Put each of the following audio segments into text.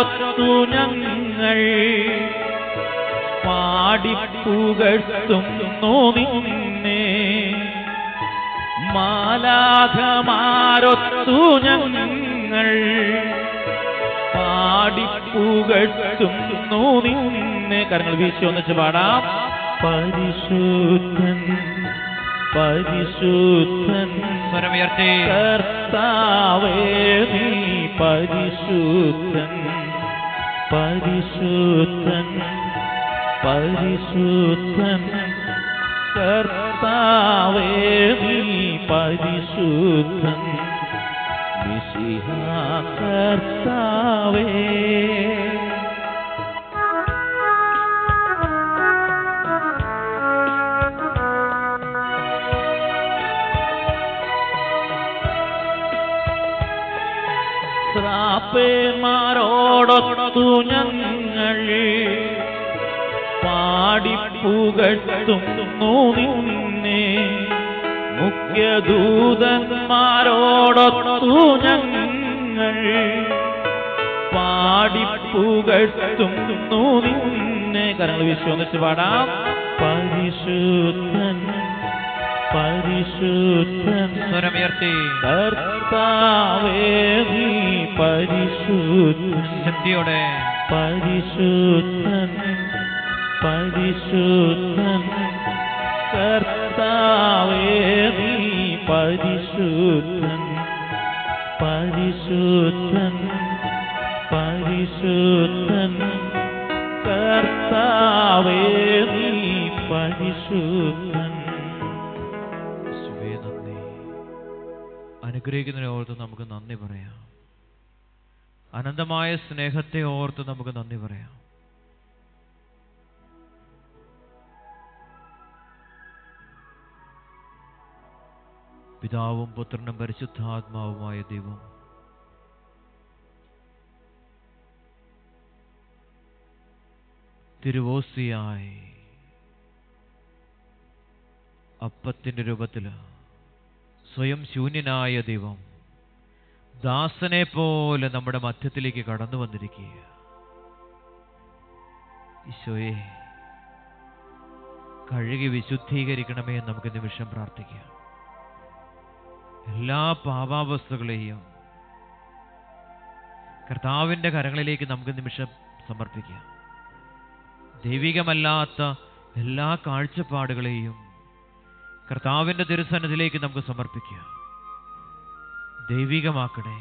മാരൊത്തു ഞങ്ങൾ പാടിപ്പുകഴ്ത്തുന്നു നിന്നെ മാലാഖമാരൊത്തു ഞങ്ങൾ പാടിപ്പുകഴ്ത്തുന്നു നിന്നെ കരങ്ങൾ വീശി ഒന്നിച്ച് പാടാം പരിശുദ്ധൻ പരിശുദ്ധൻ സ്വരമുയർത്തി കർത്താവേ നീ പരിശുദ്ധൻ പരിശുദ്ധൻ പരിശുദ്ധൻ കർത്താവേ നീ പരിശുദ്ധൻ മിശിഹ കർത്താവേ ശ്രാപ്പേന്മാരോടൊത്തു ഞങ്ങൾ പാടിപ്പുകഴ്ത്തുന്നു നിന്നെ മുഖ്യദൂതന്മാരോടൊത്തു ഞങ്ങൾ പാടിപ്പുകഴ്ത്തുന്നു നിന്നെ കരങ്ങൾ വിശ്വസിച്ച് പാടാം പരിശുദ്ധൻ പരിശുദ്ധൻ സ്വരമുയർത്തി കർത്താവേ നീ പരിശുദ്ധൻ ശക്തിയോടെ പരിശുദ്ധൻ പരിശുദ്ധൻ കർത്താവേ നീ പരിശുദ്ധൻ പരിശുദ്ധൻ പരിശുദ്ധൻ കർത്താവേ നീ പരിശുദ്ധൻ യേശുവേ നന്ദി അനുഗ്രഹിക്കുന്നതിനെ ഓർത്ത് നമുക്ക് നന്ദി പറയാം അനന്തമായ സ്നേഹത്തെ ഓർത്ത് നമുക്ക് നന്ദി പറയാം പിതാവും പുത്രനും പരിശുദ്ധാത്മാവുമായ ദൈവം തിരുവോസിയായി അപ്പത്തിന്റെ രൂപത്തില് സ്വയം ശൂന്യനായ ദൈവം ദാസനെ പോലെ നമ്മുടെ മധ്യത്തിലേക്ക് കടന്നു വന്നിരിക്കുക ഈശോയെ കഴുകി വിശുദ്ധീകരിക്കണമേ എന്ന് നമുക്ക് നിമിഷം പ്രാർത്ഥിക്കാം എല്ലാ പാപാവസ്ഥകളെയും കർത്താവിൻ്റെ കരങ്ങളിലേക്ക് നമുക്ക് നിമിഷം സമർപ്പിക്കാം ദൈവികമല്ലാത്ത എല്ലാ കാഴ്ചപ്പാടുകളെയും കർത്താവിൻ്റെ തിരുസന്നിധിയിലേക്ക് നമുക്ക് സമർപ്പിക്കാം ദൈവികമാക്കണേ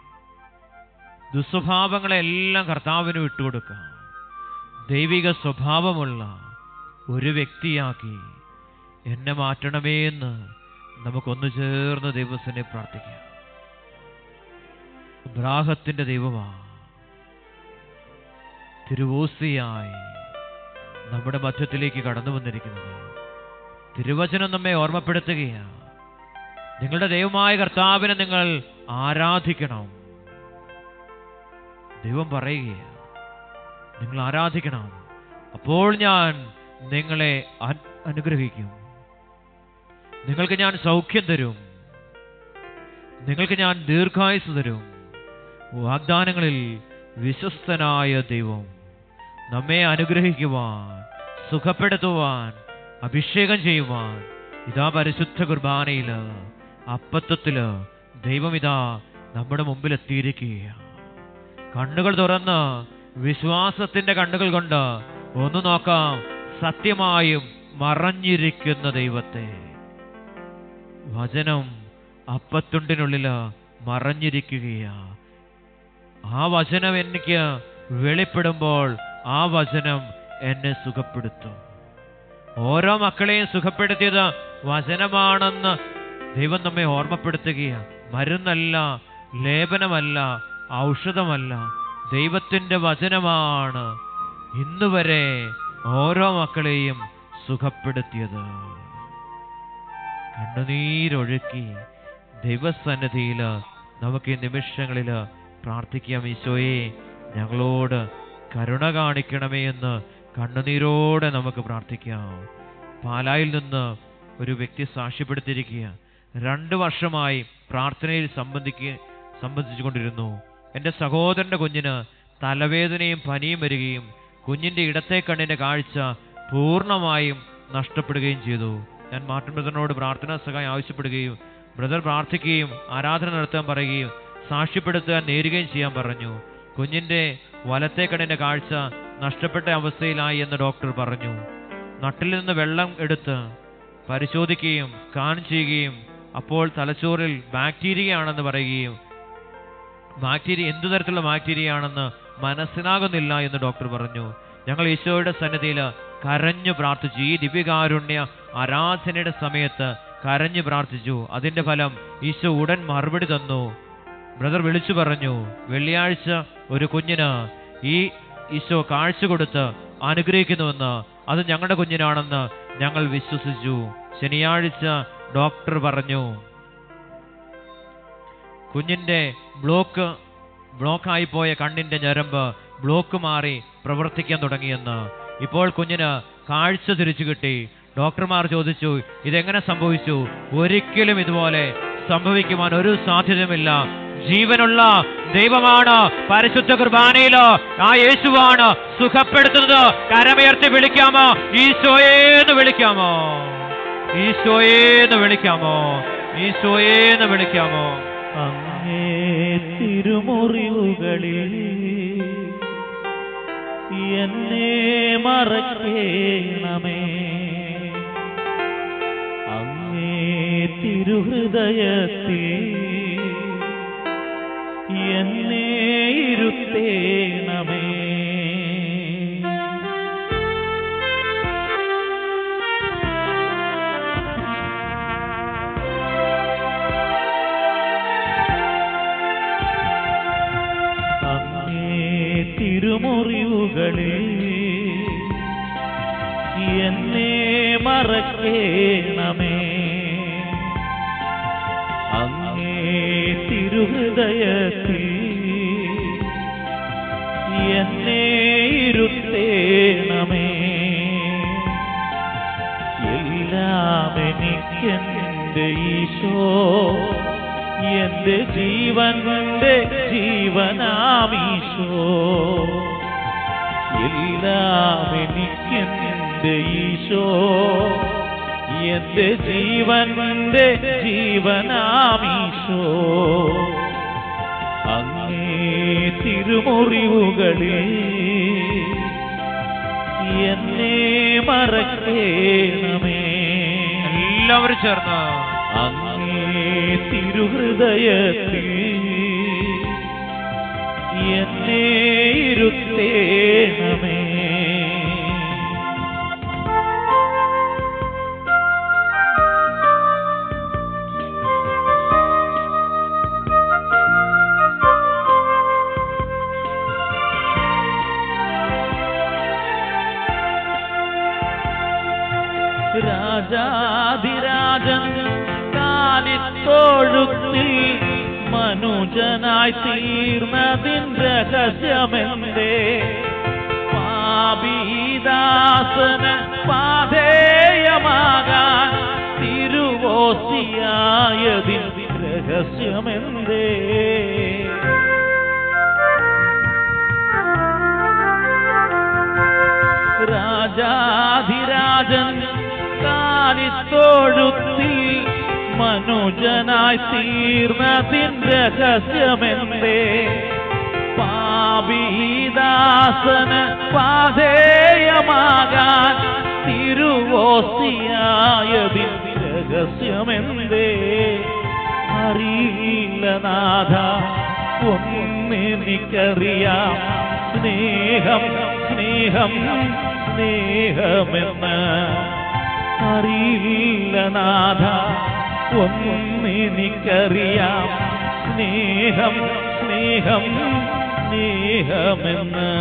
ദുസ്വഭാവങ്ങളെല്ലാം കർത്താവിന് വിട്ടുകൊടുക്കാം ദൈവിക സ്വഭാവമുള്ള ഒരു വ്യക്തിയാക്കി എന്നെ മാറ്റണമേ എന്ന് നമുക്കൊന്നു ചേർന്ന് ദൈവത്തിനെ പ്രാർത്ഥിക്കാം ബ്രാഹത്തിന്റെ ദൈവമാ തിരുവോസിയായി നമ്മുടെ മധ്യത്തിലേക്ക് കടന്നു വന്നിരിക്കുന്നത് തിരുവചനം നമ്മെ ഓർമ്മപ്പെടുത്തുകയാണ് നിങ്ങളുടെ ദൈവമായ കർത്താവിനെ നിങ്ങൾ ആരാധിക്കണം ദൈവം പറയുകയാണ് നിങ്ങൾ ആരാധിക്കണം അപ്പോൾ ഞാൻ നിങ്ങളെ അൻ- അനുഗ്രഹിക്കും നിങ്ങൾക്ക് ഞാൻ സൗഖ്യം തരും നിങ്ങൾക്ക് ഞാൻ ദീർഘായുസ് തരും വാഗ്ദാനങ്ങളിൽ വിശ്വസ്തനായ ദൈവം നമ്മെ അനുഗ്രഹിക്കുവാൻ സുഖപ്പെടുത്തുവാൻ അഭിഷേകം ചെയ്യുവാൻ ഇതാ പരിശുദ്ധ കുർബാനയില് അപ്പത്വത്തില് ദൈവം ഇതാ നമ്മുടെ മുമ്പിൽ എത്തിയിരിക്കുകയാണ് കണ്ണുകൾ തുറന്ന് വിശ്വാസത്തിന്റെ കണ്ണുകൾ കൊണ്ട് ഒന്ന് നോക്കാം സത്യമായും മറഞ്ഞിരിക്കുന്ന ദൈവത്തെ വചനം അപ്പത്തുണ്ടിനുള്ളില് മറഞ്ഞിരിക്കുകയാ ആ വചനം എനിക്ക് വെളിപ്പെടുമ്പോൾ ആ വചനം എന്നെ സുഖപ്പെടുത്തും ഓരോ മക്കളെയും സുഖപ്പെടുത്തിയത് വചനമാണെന്ന് ദൈവം നമ്മെ ഓർമ്മപ്പെടുത്തുകയാണ് മരുന്നല്ല ലേപനമല്ല ഔഷധമല്ല ദൈവത്തിൻ്റെ വചനമാണ് ഇന്ന് വരെ ഓരോ മക്കളെയും സുഖപ്പെടുത്തിയത് കണ്ണുനീരൊഴുക്കി ദൈവസന്നിധിയിൽ നമുക്ക് ഈ നിമിഷങ്ങളിൽ പ്രാർത്ഥിക്കാം ഈശോയെ ഞങ്ങളോട് കരുണ കാണിക്കണമേ എന്ന് കണ്ണുനീരോടെ നമുക്ക് പ്രാർത്ഥിക്കാം പാലായിൽ നിന്ന് ഒരു വ്യക്തി സാക്ഷ്യപ്പെടുത്തിയിരിക്കുക രണ്ട് വർഷമായി പ്രാർത്ഥനയിൽ സംബന്ധിക്കുക സംബന്ധിച്ചു കൊണ്ടിരുന്നു എൻ്റെ സഹോദരൻ്റെ കുഞ്ഞിന് തലവേദനയും പനിയും വരികയും കുഞ്ഞിന്റെ ഇടത്തെ കണ്ണിന്റെ കാഴ്ച പൂർണ്ണമായും നഷ്ടപ്പെടുകയും ചെയ്തു ഞാൻ മാർട്ടിൻ ബ്രദറിനോട് പ്രാർത്ഥനാ സഹായം ആവശ്യപ്പെടുകയും ബ്രദർ പ്രാർത്ഥിക്കുകയും ആരാധന നടത്താൻ പറയുകയും സാക്ഷ്യപ്പെടുത്താൻ നേരുകയും ചെയ്യാൻ പറഞ്ഞു കുഞ്ഞിന്റെ വലത്തെ കണ്ണിന്റെ കാഴ്ച നഷ്ടപ്പെട്ട അവസ്ഥയിലായി എന്ന് ഡോക്ടർ പറഞ്ഞു നട്ടിൽ നിന്ന് വെള്ളം എടുത്ത് പരിശോധിക്കുകയും സ്കാൻ ചെയ്യുകയും അപ്പോൾ തലച്ചോറിൽ ബാക്ടീരിയ ആണെന്ന് പറയുകയും ബാക്ടീരിയ എന്തു തരത്തിലുള്ള ബാക്ടീരിയ ആണെന്ന് മനസ്സിലാകുന്നില്ല എന്ന് ഡോക്ടർ പറഞ്ഞു ഞങ്ങൾ ഈശോയുടെ സന്നിധിയിൽ കരഞ്ഞു പ്രാർത്ഥിച്ചു ഈ ദിവ്യകാരുണ്യ ആരാധനയുടെ സമയത്ത് കരഞ്ഞു പ്രാർത്ഥിച്ചു അതിന്റെ ഫലം ഈശോ ഉടൻ മറുപടി തന്നു ബ്രദർ വിളിച്ചു പറഞ്ഞു വെള്ളിയാഴ്ച ഒരു കുഞ്ഞിന് ഈ ഈശോ കാഴ്ച കൊടുത്ത് അനുഗ്രഹിക്കുന്നുവെന്ന് അത് ഞങ്ങളുടെ കുഞ്ഞിനാണെന്ന് ഞങ്ങൾ വിശ്വസിച്ചു ശനിയാഴ്ച ഡോക്ടർ പറഞ്ഞു കുഞ്ഞിന്റെ ബ്ലോക്ക് ബ്ലോക്കായി പോയ കണ്ണിന്റെ ഞരമ്പ് ബ്ലോക്ക് മാറി പ്രവർത്തിക്കാൻ തുടങ്ങിയെന്ന് ഇപ്പോൾ കുഞ്ഞിന് കാഴ്ച തിരിച്ചു കിട്ടി ഡോക്ടർമാർ ചോദിച്ചു ഇതെങ്ങനെ സംഭവിച്ചു ഒരിക്കലും ഇതുപോലെ സംഭവിക്കുവാൻ ഒരു സാധ്യതയുമില്ല ജീവനുള്ള ദൈവമാണ് പരിശുദ്ധ കുർബാനയില് ആ യേശുവാണ് സുഖപ്പെടുത്തുന്നത് കരമയർത്തി വിളിക്കാമോ ഈശോയേന്ന് വിളിക്കാമോ ഈശോയേന്ന് വിളിക്കാമോ ഈശോയേന്ന് വിളിക്കാമോ അങ്ങേ തിരുമുറിവുകളിൽ എന്നെ മറക്കേണമേ അങ്ങേ തിരുഹൃദയത്തിൽ എന്നെ ഇരുത്തേണമേ അങ്ങേ തിരുമുറിവുകളിൽ എന്നെ മറക്കേണമേ അങ്ങേ തിരുഹൃദയത്തിൽ എന്നെ ഇരുത്തേണമേ എല്ലാം എനിക്കെന്റെ ഈശോ എന്റെ ജീവന്റെ ജീവനാമീശോ എല്ലാം എനിക്കെന്റെ ഈശോ എന്റെ ജീവന്റെ ജീവനാമീശോ അങ്ങേ തിരുമുറിവുകളിൽ എന്നെ മറക്കേണമേ എല്ലാവരും ചേർന്ന് അങ്ങേ തിരുഹൃദയത്തിൽ എന്നെ ഇരുത്തേണമേ രാജാധിരാജൻ കാലിത്തോഴുത്തിൽ മനുജനായി തീർന്നതിൻ രഹസ്യമെന്തേ പാപീദാസന് പാധേയമാകാൻ തിരുവോസിയായതിൻ രഹസ്യമെന്തേ രാജാധിരാജൻ കാലിത്തോഴുത്തിൽ മനുജനായി തീർന്നതിൻ രഹസ്യമെന്തേ പാപീദാസന് പാധേയമാകാൻ തിരുവോസിയായതിൻ രഹസ്യമെന്തേ അറിയില്ല നാഥ ഒന്നെനിക്കറിയാം സ്നേഹം സ്നേഹം സ്നേഹമെന്ന് അറിയില്ല നാഥ ഒന്നെനിക്കറിയാം സ്നേഹം സ്നേഹം സ്നേഹമെന്ന്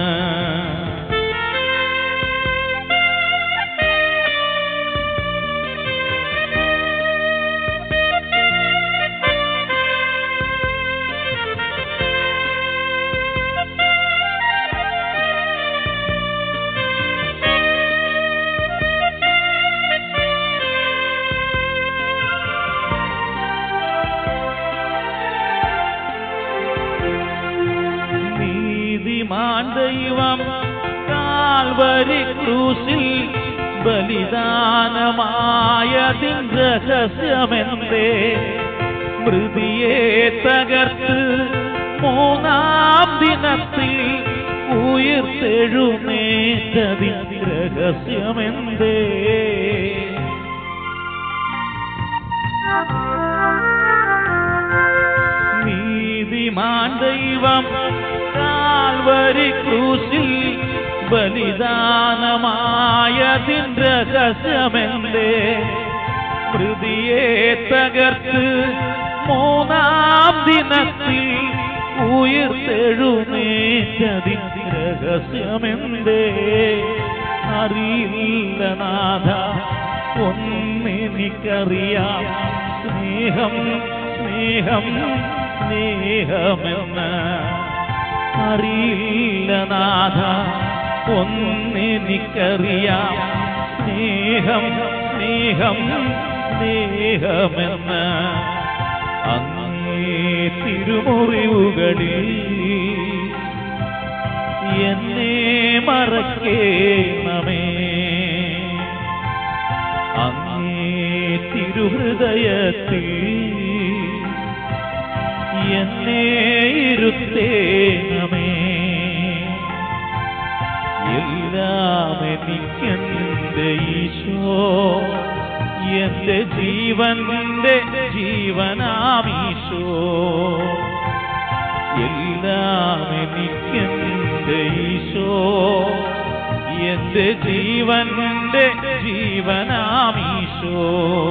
ദൈവം കാൽവരി ക്രൂസിൽ ബലിദാനമായതിൻ രഹസ്യമെന്തേ മൃതിയെ തകർത്ത് മൂന്നാം ദിനത്തിൽ ഉയർത്തെഴുന്നേറ്റതിൻ രഹസ്യമെന്തേ നീതിമാൻ ദൈവം കാൽവരി ക്രൂസിൽ ബലിദാനമായതിൻ രഹസ്യമെന്തേ മൃതിയെ തകർത്ത് മൂന്നാം ദിനത്തിൽ ഉയർത്തെഴുന്നേറ്റതിൻ രഹസ്യമെന്തേ അറിയില്ല നാഥ ഒന്നെനിക്കറിയാം സ്നേഹം സ്നേഹം സ്നേഹമെന്ന് അറിയില്ല നാഥ ഒന്നെനിക്കറിയാം സ്നേഹം സ്നേഹം സ്നേഹമെന്ന് അങ്ങേ തിരുമുറിവുകളിൽ എന്നെ മറക്കേണമേ അങ്ങേ തിരുഹൃദയത്തിൽ എന്നെ ഇരുത്തേണമേ എല്ലാം എനിക്കെന്റെ ഈശോ എന്റെ ജീവന്റെ ജീവനാമീശോ എല്ലാം എനിക്കെന്റെ ഈശോ എന്റെ ജീവന്റെ ജീവനാമീശോ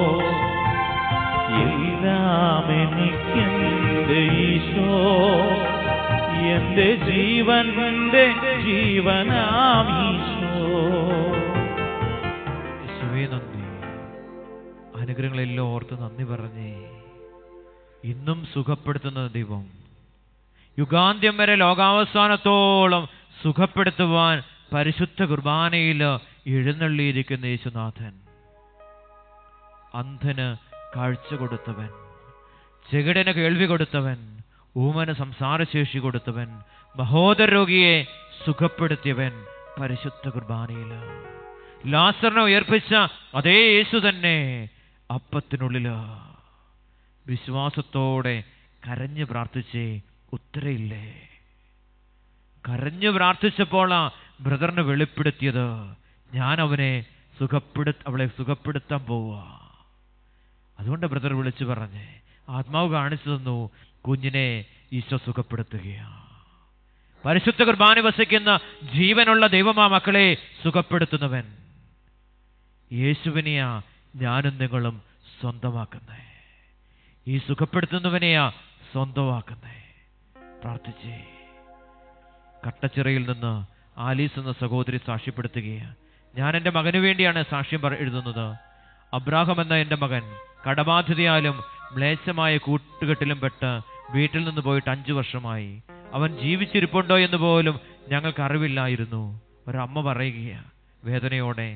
എല്ലാം എനിക്കെന്റെ ഈശോ എന്റെ ജീവന്റെ ജീവനാമീശോ യേശുവേ നന്ദി അനുഗ്രഹങ്ങളെല്ലാം ഓർത്ത് നന്ദി പറഞ്ഞേ ഇന്നും സുഖപ്പെടുത്തുന്ന ദൈവം യുഗാന്ത്യം വരെ ലോകാവസാനത്തോളം സുഖപ്പെടുത്തുവാൻ പരിശുദ്ധ കുർബാനയിൽ എഴുന്നള്ളിയിരിക്കുന്ന യേശുനാഥൻ അന്ധന് കാഴ്ച കൊടുത്തവൻ ചെകിടന് കേൾവി കൊടുത്തവൻ ഊമന് സംസാരശേഷി കൊടുത്തവൻ മഹോദര രോഗിയെ സുഖപ്പെടുത്തിയവൻ പരിശുദ്ധ കുർബാനയിൽ ലാസറിനെ ഉയർപ്പിച്ച അതേ യേശു തന്നെ അപ്പത്തിനുള്ളില് വിശ്വാസത്തോടെ കരഞ്ഞു പ്രാർത്ഥിച്ചേ ഉത്തരയില്ലേ കരഞ്ഞു പ്രാർത്ഥിച്ചപ്പോൾ ആ ബ്രദറിന് വെളിപ്പെടുത്തിയത് ഞാൻ അവനെ സുഖപ്പെടു അവളെ സുഖപ്പെടുത്താൻ പോവുക അതുകൊണ്ട് ബ്രദർ വിളിച്ചു പറഞ്ഞേ ആത്മാവ് കാണിച്ചു തന്നു കുഞ്ഞിനെ ഈശോ സുഖപ്പെടുത്തുകയാണ് പരിശുദ്ധ കുർബാന വസിക്കുന്ന ജീവനുള്ള ദൈവമാ മക്കളെ സുഖപ്പെടുത്തുന്നവൻ യേശുവിനെയാ ഞാനും നിങ്ങളും സ്വന്തമാക്കുന്നേ ഈ സുഖപ്പെടുത്തുന്നവനെയാ സ്വന്തമാക്കുന്നേ പ്രാർത്ഥിച്ചേ കട്ടച്ചിറയിൽ നിന്ന് ആലീസ് എന്ന സഹോദരി സാക്ഷ്യപ്പെടുത്തുകയാണ് ഞാൻ എൻ്റെ മകന് വേണ്ടിയാണ് സാക്ഷ്യം പറ എഴുതുന്നത് അബ്രാഹം എന്ന എൻ്റെ മകൻ കടബാധ്യതയാലും മ്ലേച്ഛമായ കൂട്ടുകെട്ടിലും പെട്ട് വീട്ടിൽ നിന്ന് പോയിട്ട് അഞ്ചു വർഷമായി അവൻ ജീവിച്ചിരിപ്പുണ്ടോ എന്ന് പോലും ഞങ്ങൾക്ക് അറിവില്ലായിരുന്നു ഒരമ്മ പറയുകയാണ് വേദനയോടെ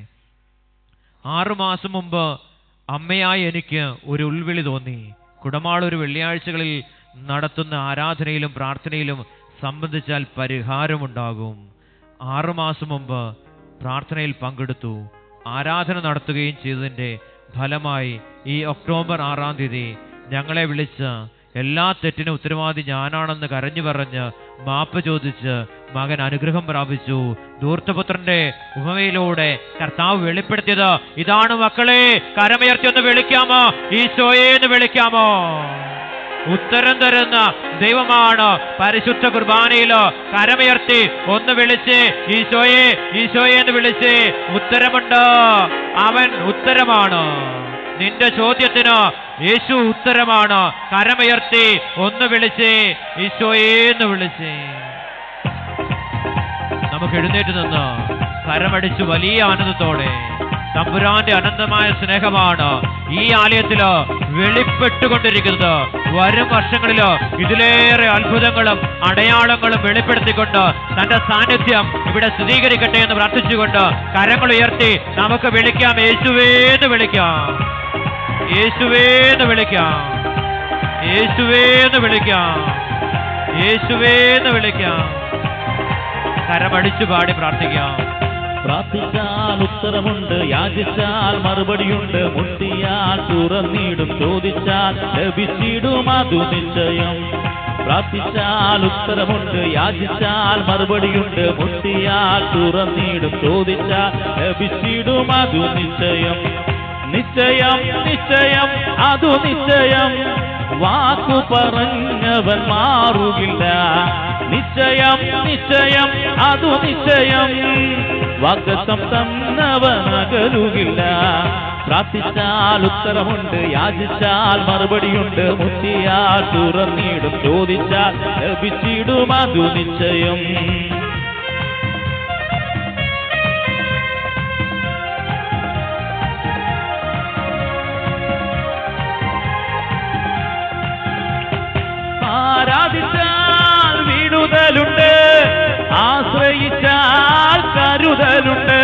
ആറുമാസം മുമ്പ് അമ്മയായി എനിക്ക് ഒരു ഉൾവിളി തോന്നി കുടമാളൂർ വെള്ളിയാഴ്ചകളിൽ നടത്തുന്ന ആരാധനയിലും പ്രാർത്ഥനയിലും സംബന്ധിച്ചാൽ പരിഹാരമുണ്ടാകും ആറുമാസം മുമ്പ് പ്രാർത്ഥനയിൽ പങ്കെടുത്തു ആരാധന നടത്തുകയും ചെയ്തതിൻ്റെ ഫലമായി ഈ ഒക്ടോബർ ആറാം തീയതി ഞങ്ങളെ വിളിച്ച് എല്ലാ തെറ്റിനും ഉത്തരവാദി ഞാനാണെന്ന് കരഞ്ഞു പറഞ്ഞ് മാപ്പ് ചോദിച്ച് മകൻ അനുഗ്രഹം പ്രാപിച്ചു ധൂർത്തപുത്രന്റെ ഉപമയിലൂടെ കർത്താവ് വെളിപ്പെടുത്തിയത് ഇതാണ് മക്കളെ കരമുയർത്തി ഒന്ന് വിളിക്കാമോ ഈശോയെ എന്ന് വിളിക്കാമോ ഉത്തരം തരുന്ന ദൈവമാണ് പരിശുദ്ധ കുർബാനയിലോ കരമുയർത്തി ഒന്ന് വിളിച്ച് ഈശോയെ ഈശോയെ എന്ന് വിളിച്ച് ഉത്തരമുണ്ട് അവൻ ഉത്തരമാണ് നിന്റെ ചോദ്യത്തിന് യേശു ഉത്തരമാണ് കരമുയർത്തി ഒന്ന് വിളിച്ച് ഈശോയെ എന്ന് വിളിച്ച് നമുക്ക് എഴുന്നേറ്റ് നിന്ന് കരമടിച്ച് വലിയ ആനന്ദത്തോടെ തമ്പുരാന്റെ അനന്തമായ സ്നേഹമാണ് ഈ ആലയത്തില് വെളിപ്പെട്ടുകൊണ്ടിരിക്കുന്നത് വരും വർഷങ്ങളില് ഇതിലേറെ അത്ഭുതങ്ങളും അടയാളങ്ങളും വെളിപ്പെടുത്തിക്കൊണ്ട് തന്റെ സാന്നിധ്യം ഇവിടെ സ്ഥിരീകരിക്കട്ടെ എന്ന് പ്രാർത്ഥിച്ചുകൊണ്ട് കരങ്ങൾ ഉയർത്തി നമുക്ക് വിളിക്കാം യേശുവേന്ന് വിളിക്കാം യേശുവേന്ന് വിളിക്കാം യേശുവേന്ന് വിളിക്കാം യേശുവേന്ന് വിളിക്കാം കരമടിച്ചു പാടി പ്രാർത്ഥിക്കാം പ്രാർത്ഥിച്ചാൽ ഉത്തരമുണ്ട് യാചിച്ചാൽ മറുപടിയുണ്ട് മുട്ടിയാൽ തുറന്നിടും ചോദിച്ചാൽ ലഭിച്ചിടും അതു നിശ്ചയം പ്രാർത്ഥിച്ചാൽ ഉത്തരമുണ്ട് യാചിച്ചാൽ മറുപടിയുണ്ട് മുട്ടിയാൽ തുറന്നിടും ചോദിച്ചാൽ ലഭിച്ചിടും അതു നിശ്ചയം നിശ്ചയം നിശ്ചയം അതു നിശ്ചയം വാക്കു പറഞ്ഞവൻ മാറുകില്ല നിശ്ചയം നിശ്ചയം അതു നിശ്ചയം വാഗ്ദത്തം തന്നവൻ അകലുകില്ല പ്രാർത്ഥിച്ചാൽ ഉത്തരമുണ്ട് യാചിച്ചാൽ മറുപടിയുണ്ട് മുത്തിയാൽ തുറന്നിടും ചോദിച്ചാൽ ലഭിച്ചിടും അതു നിശ്ചയം ആരാധിച്ചാൽ വീടുതലുണ്ട് ആശ്രയിച്ചാൽ കരുതലുണ്ട്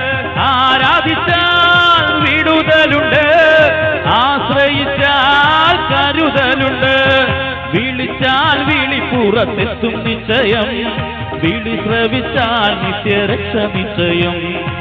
ആരാധിച്ചാൽ വീടുതലുണ്ട് ആശ്രയിച്ചാൽ കരുതലുണ്ട് വിളിച്ചാൽ വിളിപ്പുറത്തെത്തും നിശ്ചയം വിളി ശ്രവിച്ചാൽ നിത്യരക്ഷ നിശ്ചയം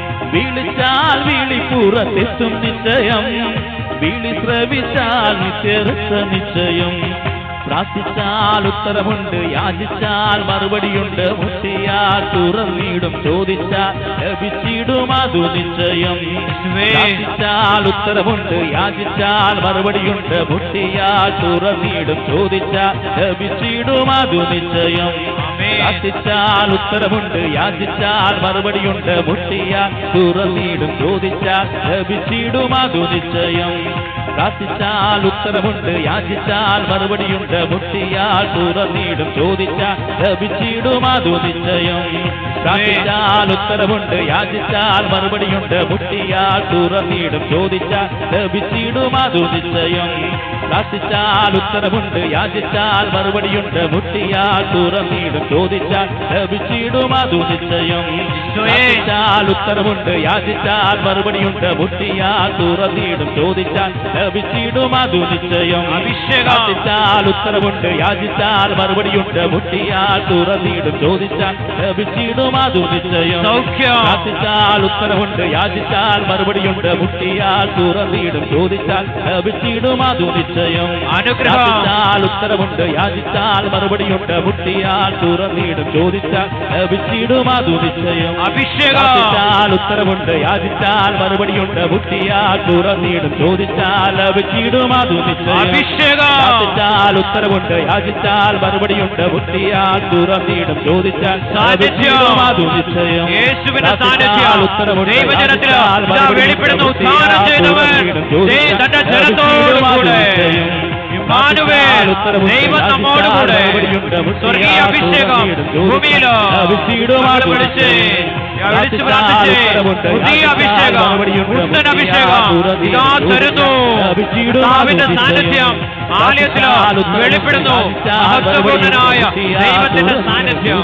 വിളിച്ചാൽ വിളിപ്പുറത്തെത്തും നിശ്ചയം വിളി ശ്രവിച്ചാൽ നിത്യരക്ഷ നിശ്ചയം പ്രാർത്ഥിച്ചാൽ ഉത്തരമുണ്ട് യാചിച്ചാൽ മറുപടിയുണ്ട് മുട്ടിയാൽ തുറന്നിടും ചോദിച്ചാൽ ലഭിച്ചിടും അതു നിശ്ചയം പ്രാർത്ഥിച്ചാൽ ഉത്തരമുണ്ട് യാചിച്ചാൽ മറുപടിയുണ്ട് മുട്ടിയാൽ തുറന്നിടും ചോദിച്ചാൽ ലഭിച്ചിടും അതു നിശ്ചയം പ്രാർത്ഥിച്ചാൽ ഉത്തരമുണ്ട് യാചിച്ചാൽ മറുപടിയുണ്ട് മുട്ടിയാൽ തുറന്നിടും ചോദിച്ചാൽ ലഭിച്ചിടും അതു നിശ്ചയം പ്രാർത്ഥിച്ചാൽ ഉത്തരമുണ്ട് യാചിച്ചാൽ മറുപടിയുണ്ട് മുട്ടിയാൽ തുറന്നിടും ചോദിച്ചാൽ ലഭിച്ചിടും അതു നിശ്ചയം പ്രാർത്ഥിച്ചാൽ ഉത്തരമുണ്ട് യാചിച്ചാൽ മറുപടിയുണ്ട് മുട്ടിയാൽ തുറന്നിടും ചോദിച്ചാൽ ലഭിച്ചിടും അതു നിശ്ചയം പ്രാർത്ഥിച്ചാൽ ഉത്തരമുണ്ട് യാചിച്ചാൽ മറുപടിയുണ്ട് മുട്ടിയാൽ തുറന്നിടും ചോദിച്ചാൽ ലഭിച്ചിടും അതു നിശ്ചയം പ്രാർത്ഥിച്ചാൽ ഉത്തരമുണ്ട് യാചിച്ചാൽ മറുപടിയുണ്ട് മുട്ടിയാൽ തുറന്നിടും ചോദിച്ചാൽ ലഭിച്ചിടും അതു നിശ്ചയം അഭിഷേകം. പ്രാർത്ഥിച്ചാൽ ഉത്തരമുണ്ട് യാചിച്ചാൽ മറുപടിയുണ്ട് മുട്ടിയാൽ തുറന്നിടും ചോദിച്ചാൽ ലഭിച്ചിടും അതു നിശ്ചയം സൗഖ്യം. പ്രാർത്ഥിച്ചാൽ ഉത്തരമുണ്ട് യാചിച്ചാൽ മറുപടിയുണ്ട് മുട്ടിയാൽ തുറന്നിടും ചോദിച്ചാൽ ലഭിച്ചിടും അതു നിശ്ചയം അനുഗ്രഹം. പ്രാർത്ഥിച്ചാൽ ഉത്തരമുണ്ട് യാചിച്ചാൽ മറുപടിയുണ്ട് മുട്ടിയാൽ തുറന്നിടും ചോദിച്ചാൽ ലഭിച്ചിടും അതു നിശ്ചയം അഭിഷേകം. പ്രാർത്ഥിച്ചാൽ ഉത്തരമുണ്ട് യാചിച്ചാൽ മറുപടിയുണ്ട് മുട്ടിയാൽ തുറന്നിടും ചോദിച്ചാൽ ലഭിച്ചിടും അതു നിശ്ചയം അഭിഷേകം. പ്രാർത്ഥിച്ചാൽ ഉത്തരമുണ്ട് യാചിച്ചാൽ മറുപടിയുണ്ട് മുട്ടിയാൽ തുറന്നിടും ചോദിച്ചാൽ സാന്നിധ്യം. ലഭിച്ചിടും അതു നിശ്ചയം യേശുവിന്റെ പ്രാർത്ഥിച്ചാൽ സാന്നിധ്യം ഉത്തരമുണ്ട് ദൈവജനത്തിൽ യാചിച്ചാൽ ഇതാ മറുപടിയുണ്ട് വെളിപ്പെടുന്നു മുട്ടിയാൽ ഉദ്ധാനം ചെയ്തവൻ തുറന്നിടും ചോദിച്ചാൽ ദേ തന്റെ ലഭിച്ചിടും ജനത്തോടു അതു കൂടെ നിശ്ചയം. ഇമ്മാനുവേൽ ദൈവം നമ്മോടുകൂടെ സ്വർഗീയ അഭിഷേകം ഭൂമിയിലോ നമ്മൾ വിളിച്ച് വിളിച്ച് പ്രാർത്ഥിച്ച് പുതിയ അഭിഷേകം പുത്തൻ അഭിഷേകം ഇതാ തരുന്നു കർത്താവിന്റെ സാന്നിധ്യം ആലയത്തിലോ വെളിപ്പെടുന്നു മഹത്വപൂർണനായ ദൈവത്തിന്റെ സാന്നിധ്യം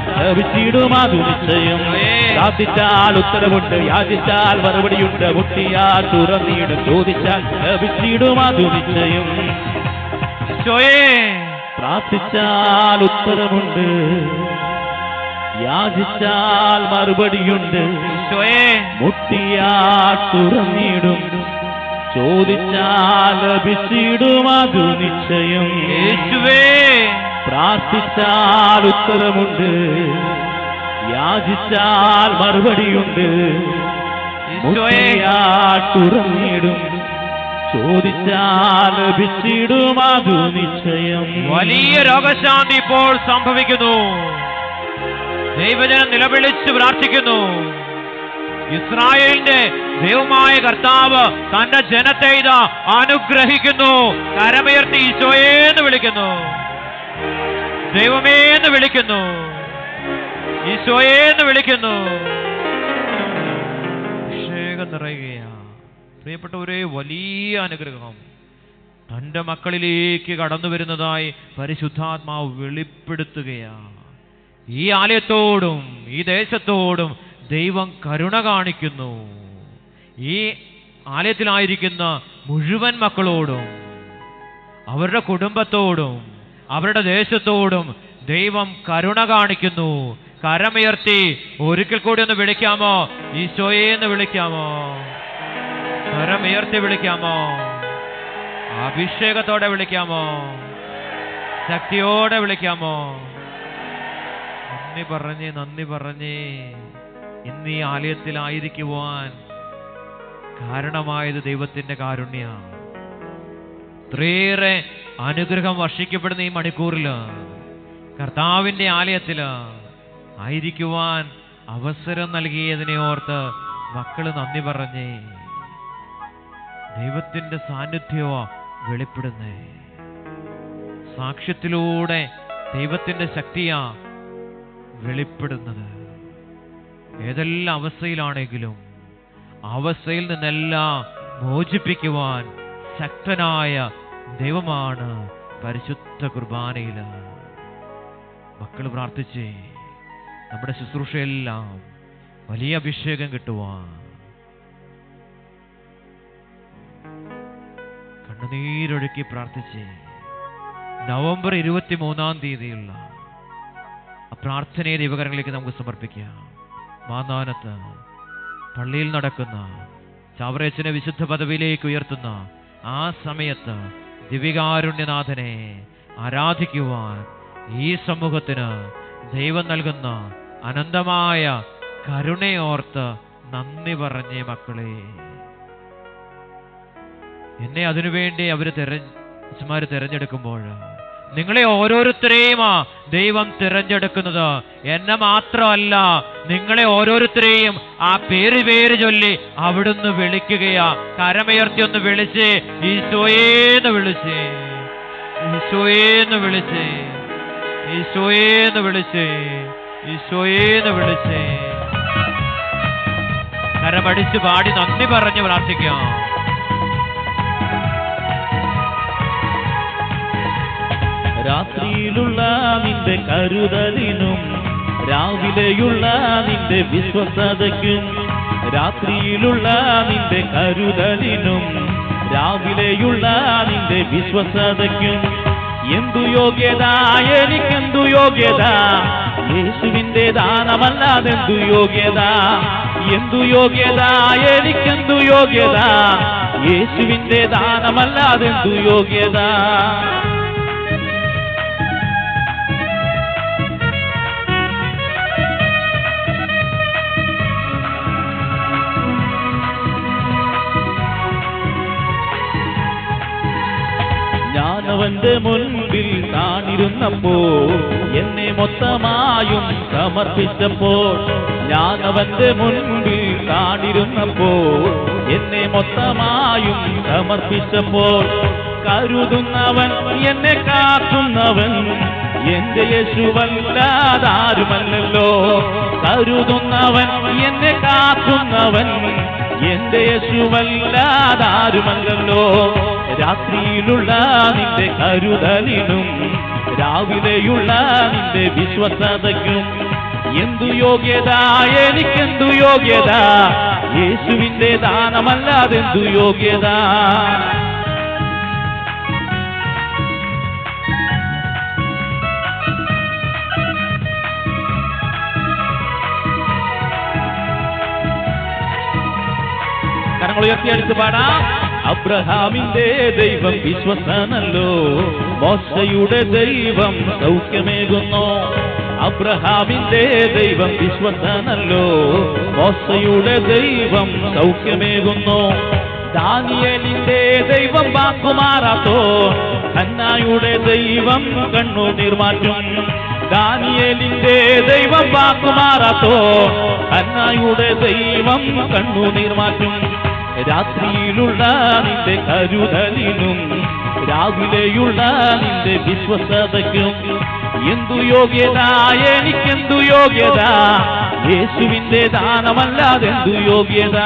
പ്രാർത്ഥിച്ചാൽ ഉത്തരവുണ്ട് യാചിച്ചാൽ മറുപടിയുണ്ട് മുട്ടിയാൽ തുറന്നിടും ചോദിച്ചാൽ ലഭിച്ചിടും അതു നിശ്ചയം ഈശോയേ പ്രാർത്ഥിച്ചാൽ ഉത്തരമുണ്ട് യാചിച്ചാൽ മറുപടിയുണ്ട് ഈശോയേ മുട്ടിയാൽ തുറന്നിടും ചോദിച്ചാൽ ലഭിച്ചിടും അതു നിശ്ചയം യേശുവേ പ്രാർത്ഥിച്ചാൽ ഉത്തരമുണ്ട് യാചിച്ചാൽ മറുപടിയുണ്ട് ഈശോയേ മുട്ടിയാൽ തുറന്നിടും ചോദിച്ചാൽ ലഭിച്ചിടും അതു നിശ്ചയം വലിയ രോഗശാന്തി ഇപ്പോൾ സംഭവിക്കുന്നു ദൈവജനം നിലവിളിച്ച് പ്രാർത്ഥിക്കുന്നു ഇസ്രായേലിന്റെ ദൈവമായ കർത്താവ് തന്റെ ജനത്തെ ഇതാ അനുഗ്രഹിക്കുന്നു കരമുയർത്തി ഈശോയേന്ന് വിളിക്കുന്നു ദൈവമേന്ന് വിളിക്കുന്നു ഈശോയേന്ന് വിളിക്കുന്നു അഭിഷേകം നിറയുകയാ പ്രിയപ്പെട്ടവരെ വലിയ അനുഗ്രഹം തൻ്റെ മക്കളിലേക്ക് കടന്നു വരുന്നതായി പരിശുദ്ധാത്മാവ് വെളിപ്പെടുത്തുകയാണ് ഈ ആലയത്തോടും ഈ ദേശത്തോടും ദൈവം കരുണ കാണിക്കുന്നു ഈ ആലയത്തിലായിരിക്കുന്ന മുഴുവൻ മക്കളോടും അവരുടെ കുടുംബത്തോടും അവരുടെ ദേശത്തോടും ദൈവം കരുണ കാണിക്കുന്നു കരമുയർത്തി ഒരിക്കൽ കൂടി ഒന്ന് വിളിക്കാമോ ഈശോയെ എന്ന് വിളിക്കാമോ കരമുയർത്തി വിളിക്കാമോ അഭിഷേകത്തോടെ വിളിക്കാമോ ശക്തിയോടെ വിളിക്കാമോ നന്ദി പറഞ്ഞ് നന്ദി പറഞ്ഞ് ഇന്ന് ഈ ആലയത്തിലായിരിക്കുവാൻ കാരണമായത് ദൈവത്തിന്റെ കാരുണ്യ ഇത്രയേറെ അനുഗ്രഹം വർഷിക്കപ്പെടുന്ന ഈ മണിക്കൂറില് കർത്താവിന്റെ ആലയത്തില് ആയിരിക്കുവാൻ അവസരം നൽകിയതിനെ ഓർത്ത് മക്കള് നന്ദി പറഞ്ഞേ ദൈവത്തിന്റെ സാന്നിധ്യമാ വെളിപ്പെടുന്നേ സാക്ഷ്യത്തിലൂടെ ദൈവത്തിന്റെ ശക്തിയാ വെളിപ്പെടുന്നത് ഏതെല്ലാം അവസ്ഥയിലാണെങ്കിലും ആ അവസ്ഥയിൽ നിന്നെല്ലാം മോചിപ്പിക്കുവാൻ ശക്തനായ ദൈവമാണ് പരിശുദ്ധ കുർബാനയില് മക്കൾ പ്രാർത്ഥിച്ചേ നമ്മുടെ ശുശ്രൂഷയെല്ലാം വലിയ അഭിഷേകം കിട്ടുവാൻ കണ്ണുനീരൊഴുക്കി പ്രാർത്ഥിച്ചേ നവംബർ ഇരുപത്തി മൂന്നാം തീയതിയുള്ള ആ പ്രാർത്ഥനയെ ദൈവകരങ്ങളിലേക്ക് നമുക്ക് സമർപ്പിക്കാം മാന്നാനത്ത് പള്ളിയിൽ നടക്കുന്ന ചാവറേച്ചനെ വിശുദ്ധ പദവിയിലേക്ക് ഉയർത്തുന്ന ആ സമയത്ത് ദിവികാരുണ്യനാഥനെ ആരാധിക്കുവാൻ ഈ സമൂഹത്തിന് ദൈവം നൽകുന്ന അനന്തമായ കരുണയോർത്ത് നന്ദി പറഞ്ഞേ മക്കളെ എന്നെ അതിനുവേണ്ടി അവര് തെരഞ്ഞമാര് തെരഞ്ഞെടുക്കുമ്പോൾ നിങ്ങളെ ഓരോരുത്തരെയുമാ ദൈവം തിരഞ്ഞെടുക്കുന്നത് എന്നെ മാത്രമല്ല നിങ്ങളെ ഓരോരുത്തരെയും ആ പേര് പേര് ചൊല്ലി അവിടുന്ന് വിളിക്കുകയാ കരമയർത്തി ഒന്ന് വിളിച്ച് ഈശോയേന്ന് വിളിച്ച് ഈശോയേന്ന് വിളിച്ച് ഈശോയേന്ന് വിളിച്ച് ഈശോയേന്ന് വിളിച്ച് കരമടിച്ച് പാടി നന്ദി പറഞ്ഞ് പ്രാർത്ഥിക്കാം രാത്രിയിലുള്ള നിന്റെ കരുതലിനും രാവിലെയുള്ള നിന്റെ വിശ്വസതയ്ക്കും രാത്രിയിലുള്ള നിന്റെ കരുതലിനും രാവിലെയുള്ള നിന്റെ വിശ്വസതയ്ക്കും എന്തു യോഗ്യത എനിക്കെന്തു യോഗ്യത യേശുവിന്റെ ദാനമല്ലാതെന്തു യോഗ്യത എന്തു യോഗ്യത എനിക്കെന്തു യോഗ്യത യേശുവിന്റെ ദാനമല്ലാതെന്തു യോഗ്യത ഞാനവന്റെ മുൻപിൽ താണിരുന്നപ്പോ എന്നെ മൊത്തമായും സമർപ്പിച്ചപ്പോൾ ഞാനവന്റെ മുൻപിൽ താണിരുന്നപ്പോ എന്നെ മൊത്തമായും സമർപ്പിച്ചപ്പോൾ കരുതുന്നവൻ എന്നെ കാക്കുന്നവൻ എന്റെ യേശുവല്ലാതാരുമല്ലല്ലോ കരുതുന്നവൻ എന്നെ കാക്കുന്നവൻ എന്റെ യേശുവല്ലാതാരുമല്ലല്ലോ രാത്രിയിലുള്ള നിന്റെ കരുതലിനും രാവിലെയുള്ള നിന്റെ വിശ്വസതയ്ക്കും എന്തു യോഗ്യത എനിക്കെന്തു യോഗ്യത യേശുവിന്റെ ദാനമല്ലാതെന്തു യോഗ്യത കരങ്ങൾ ഉയർത്തിയെടുത്ത് പാടാം അബ്രഹാമിന്റെ ദൈവം വിശ്വസനല്ലോ മോശയുടെ ദൈവം സൗഖ്യമേകുന്നു അബ്രഹാമിന്റെ ദൈവം വിശ്വസനല്ലോ മോശയുടെ ദൈവം സൗഖ്യമേകുന്നു ദാനിയലിന്റെ ദൈവം വാക്കുമാറാത്തോ ഹന്നായുടെ ദൈവം കണ്ണു നിർമാറ്റും ദാനിയലിന്റെ ദൈവം വാക്കുമാറാത്തോ ഹന്നായുടെ ദൈവം കണ്ണു നിർമാറ്റും രാത്രിയിലുള്ള നിന്റെ കരുതലിനും രാവിലെയുള്ള നിന്റെ വിശ്വസതയ്ക്കും എന്തു യോഗ്യത എനിക്കെന്തു യോഗ്യത യേശുവിന്റെ ദാനമല്ലാതെന്തു യോഗ്യത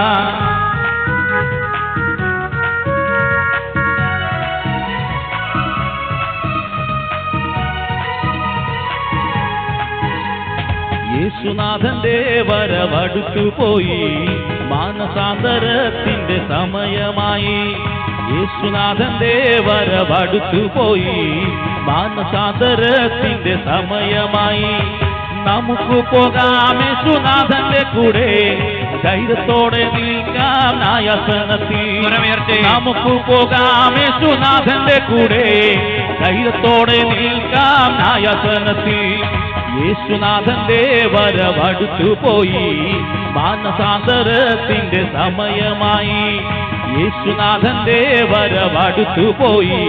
യേശുനാഥന്റെ വരവടുത്തു പോയി മാനസാന്തരത്തിന്റെ സമയമായി യേശുനാഥന്റെ വരവടുത്തു പോയി മാനസാന്തരത്തിന്റെ സമയമായി നമുക്ക് പോകാം യേശുനാഥന്റെ കൂടെ ധൈര്യത്തോടെ നിൽക്കാം ന്യായാസനത്തിൽ സ്വരമുയർത്തി. നമുക്ക് പോകാം യേശുനാഥന്റെ കൂടെ ധൈര്യത്തോടെ നിൽക്കാം ന്യായാസനത്തിൽ യേശുനാഥന്റെ വരവടുത്തു പോയി മാനസാന്തരത്തിന്റെ സമയമായി യേശുനാഥന്റെ വരവടുത്തു പോയി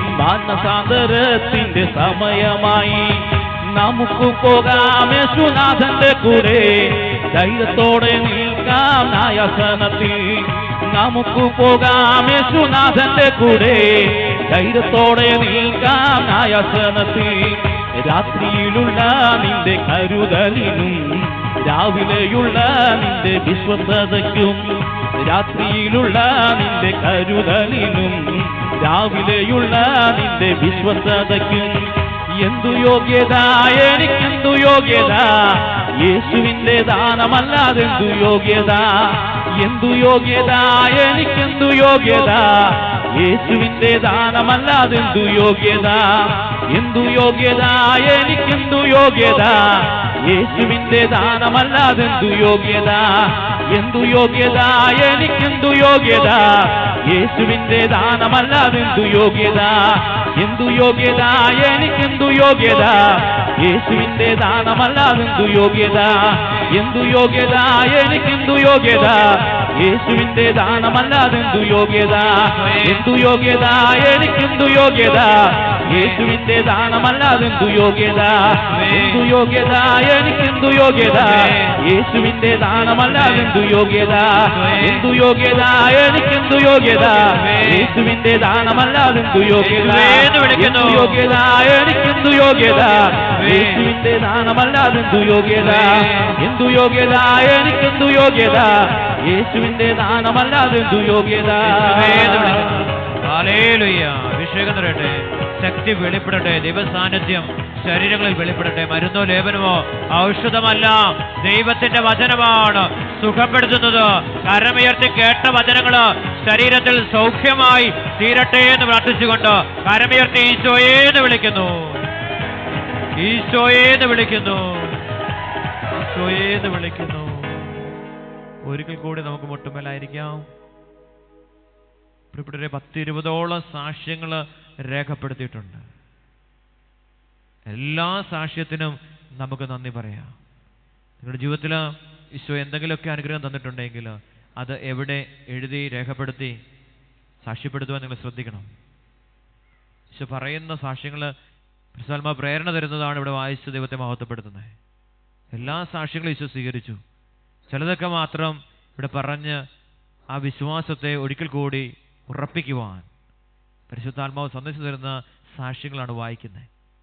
മാനസാന്തരത്തിന്റെ സമയമായി നമുക്ക് പോകാം യേശുനാഥന്റെ കൂടെ ധൈര്യത്തോടെ നിൽക്കാം ന്യായാസനത്തിൽ നമുക്ക് പോകാം യേശുനാഥന്റെ കൂടെ ധൈര്യത്തോടെ നിൽക്കാം ന്യായാസനത്തിൽ രാത്രിയിലുള്ള നിന്റെ കരുതലിനും രാവിലെയുള്ള നിന്റെ വിശ്വസതയ്ക്കും രാത്രിയിലുള്ള നിന്റെ കരുതലിനും രാവിലെയുള്ള നിന്റെ വിശ്വസതയ്ക്കും എന്തു യോഗ്യത എനിക്കെന്തു യോഗ്യത യേശുവിന്റെ ദാനമല്ലാതെന്തു യോഗ്യത എന്തു യോഗ്യത എനിക്കെന്തു യോഗ്യത യേശുവിന്റെ ദാനമല്ലാതെന്തു യോഗ്യത എന്തു യോഗ്യത എനിക്കെന്തു യോഗ്യത യേശുവിന്റെ ദാനമല്ലാതെന്തു യോഗ്യത എന്തു യോഗ്യത എനിക്കെന്തു യോഗ്യത യേശുവിന്റെ ദാനമല്ലാതെന്തു യോഗ്യത എന്തു യോഗ്യത എനിക്കെന്തു യോഗ്യത യേശുവിന്റെ ദാനമല്ലാതെന്തു യോഗ്യത എന്തു യോഗ്യത എനിക്കെന്തു യോഗ്യത യേശുവിന്റെ ദാനമല്ലാതെന്തു യോഗ്യത എന്തു യോഗ്യത എനിക്കെന്തു യോഗ്യത യേശുവിന്റെ ദാനമല്ലാതെന്തു യോഗ്യത എന്തു യോഗ്യത എനിക്കെന്തു യോഗ്യത യേശുവിന്റെ ദാനമല്ലാതെന്തു യോഗ്യത എന്തു യോഗ്യത എനിക്കെന്തു യോഗ്യത യേശുവിന്റെ ദാനമല്ലാതെന്തു യോഗ്യത എന്ന് വിളിക്കുന്നു. എന്തു യോഗ്യത എനിക്കെന്തു യോഗ്യത യേശുവിന്റെ ദാനമല്ലാതെന്തു യോഗ്യത എന്തു യോഗ്യത എനിക്കെന്തു യോഗ്യത യേശുവിന്റെ ദാനമല്ലാതെന്തു യോഗ്യത ഹല്ലേലൂയ. അഭിഷേകം നിറയട്ടെ ശക്തി വെളിപ്പെടട്ടെ ദൈവസാന്നിധ്യം ശരീരങ്ങളിൽ വെളിപ്പെടട്ടെ മരുന്നോ ലേപനമോ ഔഷധമല്ല ദൈവത്തിന്റെ വചനമാണ് സുഖപ്പെടുത്തുന്നത് കരമുയർത്തി കേട്ട വചനങ്ങള് ശരീരത്തിൽ സൗഖ്യമായി തീരട്ടെ എന്ന് പ്രാർത്ഥിച്ചുകൊണ്ട് കരമുയർത്തി ഈശോയെ എന്ന് വിളിക്കുന്നു ഈശോയെ എന്ന് വിളിക്കുന്നു ഈശോയെ എന്ന് വിളിക്കുന്നു ഒരിക്കൽ കൂടി നമുക്ക് മുട്ടുമേലായിരിക്കാം പ്രിയപ്പെട്ടവരെ പത്തിരുപതോളം സാക്ഷ്യങ്ങൾ രേഖപ്പെടുത്തിയിട്ടുണ്ട് എല്ലാ സാക്ഷ്യത്തിനും നമുക്ക് നന്ദി പറയാം നിങ്ങളുടെ ജീവിതത്തിൽ ഈശോ എന്തെങ്കിലുമൊക്കെ അനുഗ്രഹം തന്നിട്ടുണ്ടെങ്കിൽ അത് എവിടെ എഴുതി രേഖപ്പെടുത്തി സാക്ഷ്യപ്പെടുത്തുവാൻ നിങ്ങൾ ശ്രദ്ധിക്കണം ഈശോ പറയുന്ന സാക്ഷ്യങ്ങൾ പ്രസാൽമ പ്രേരണ തരുന്നതാണ് ഇവിടെ വായിച്ച് ദൈവത്തെ മഹത്വപ്പെടുത്തുന്നത് എല്ലാ സാക്ഷ്യങ്ങളും ഈശോ സ്വീകരിച്ചു ചിലതൊക്കെ മാത്രം ഇവിടെ പറഞ്ഞ് ആ വിശ്വാസത്തെ ഒരിക്കൽ കൂടി ഉറപ്പിക്കുവാൻ പരിശുദ്ധാത്മാവ് സന്ദേശം തരുന്ന സാക്ഷ്യങ്ങളാണ് വായിക്കുന്നത്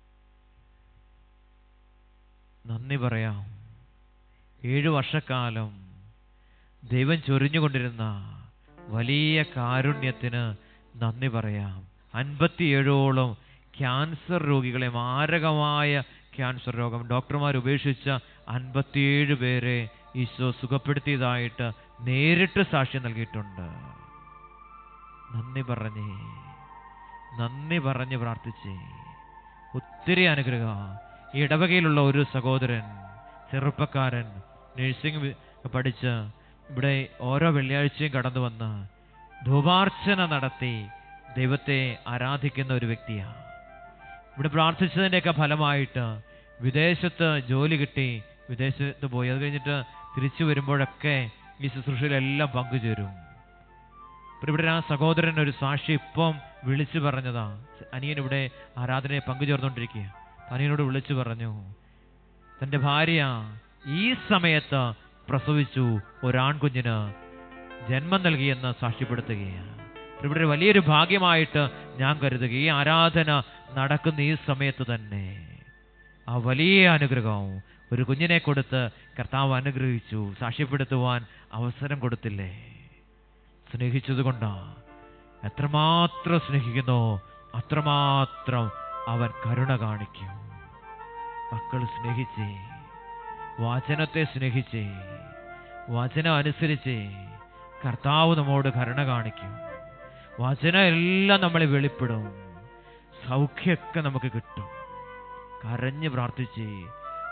നന്ദി പറയാം ഏഴു വർഷക്കാലം ദൈവം ചൊരിഞ്ഞുകൊണ്ടിരുന്ന വലിയ കാരുണ്യത്തിന് നന്ദി പറയാം അൻപത്തിയേഴോളം ക്യാൻസർ രോഗികളെ മാരകമായ ക്യാൻസർ രോഗം ഡോക്ടർമാർ ഉപേക്ഷിച്ച അൻപത്തിയേഴ് പേരെ ഈശോ സുഖപ്പെടുത്തിയതായിട്ട് നേരിട്ട് സാക്ഷ്യം നൽകിയിട്ടുണ്ട് നന്ദി പറഞ്ഞേ നന്ദി പറഞ്ഞ് പ്രാർത്ഥിച്ചേ ഒത്തിരി അനുഗ്രഹം ഈ ഇടവകയിലുള്ള ഒരു സഹോദരൻ ചെറുപ്പക്കാരൻ നഴ്സിംഗ് വി- പഠിച്ച് ഇവിടെ ഓരോ വെള്ളിയാഴ്ചയും കടന്നു വന്ന് ധൂപാർച്ചന നടത്തി ദൈവത്തെ ആരാധിക്കുന്ന ഒരു വ്യക്തിയാണ് ഇവിടെ പ്രാർത്ഥിച്ചതിൻ്റെയൊക്കെ ഫലമായിട്ട് വിദേശത്ത് ജോലി കിട്ടി വിദേശത്ത് പോയി അത് കഴിഞ്ഞിട്ട് തിരിച്ചു വരുമ്പോഴൊക്കെ ഈ ശുശ്രൂഷയിലെല്ലാം പങ്കുചേരും ഇപ്പോൾ ഇവിടെ ആ സഹോദരൻ ഒരു സാക്ഷി ഇപ്പം വിളിച്ചു പറഞ്ഞതാ അനിയൻ ഇവിടെ ആരാധനയെ പങ്കുചേർന്നുകൊണ്ടിരിക്കുക അനിയനോട് വിളിച്ചു പറഞ്ഞു തൻ്റെ ഭാര്യ ഈ സമയത്ത് പ്രസവിച്ചു ഒരാൺകുഞ്ഞിന് ജന്മം നൽകിയെന്ന് സാക്ഷ്യപ്പെടുത്തുകയാണ് ഇവിടെ ഒരു വലിയൊരു ഭാഗ്യമായിട്ട് ഞാൻ കരുതുക ഈ ആരാധന നടക്കുന്ന ഈ സമയത്ത് തന്നെ ആ വലിയ അനുഗ്രഹം ഒരു കുഞ്ഞിനെ കൊടുത്ത് കർത്താവ് അനുഗ്രഹിച്ചു സാക്ഷ്യപ്പെടുത്തുവാൻ അവസരം കൊടുത്തില്ലേ സ്നേഹിച്ചതുകൊണ്ടാ എത്രമാത്രം സ്നേഹിക്കുന്നോ അത്രമാത്രം അവൻ കരുണ കാണിക്കും മക്കൾ സ്നേഹിച്ചേ വചനത്തെ സ്നേഹിച്ചേ വചനം അനുസരിച്ചേ കർത്താവ് നമ്മോട് കരുണ കാണിക്കും വചനം എല്ലാം നമ്മളെ വെളിപ്പെടും സൗഖ്യമൊക്കെ നമുക്ക് കിട്ടും കരഞ്ഞ് പ്രാർത്ഥിച്ചേ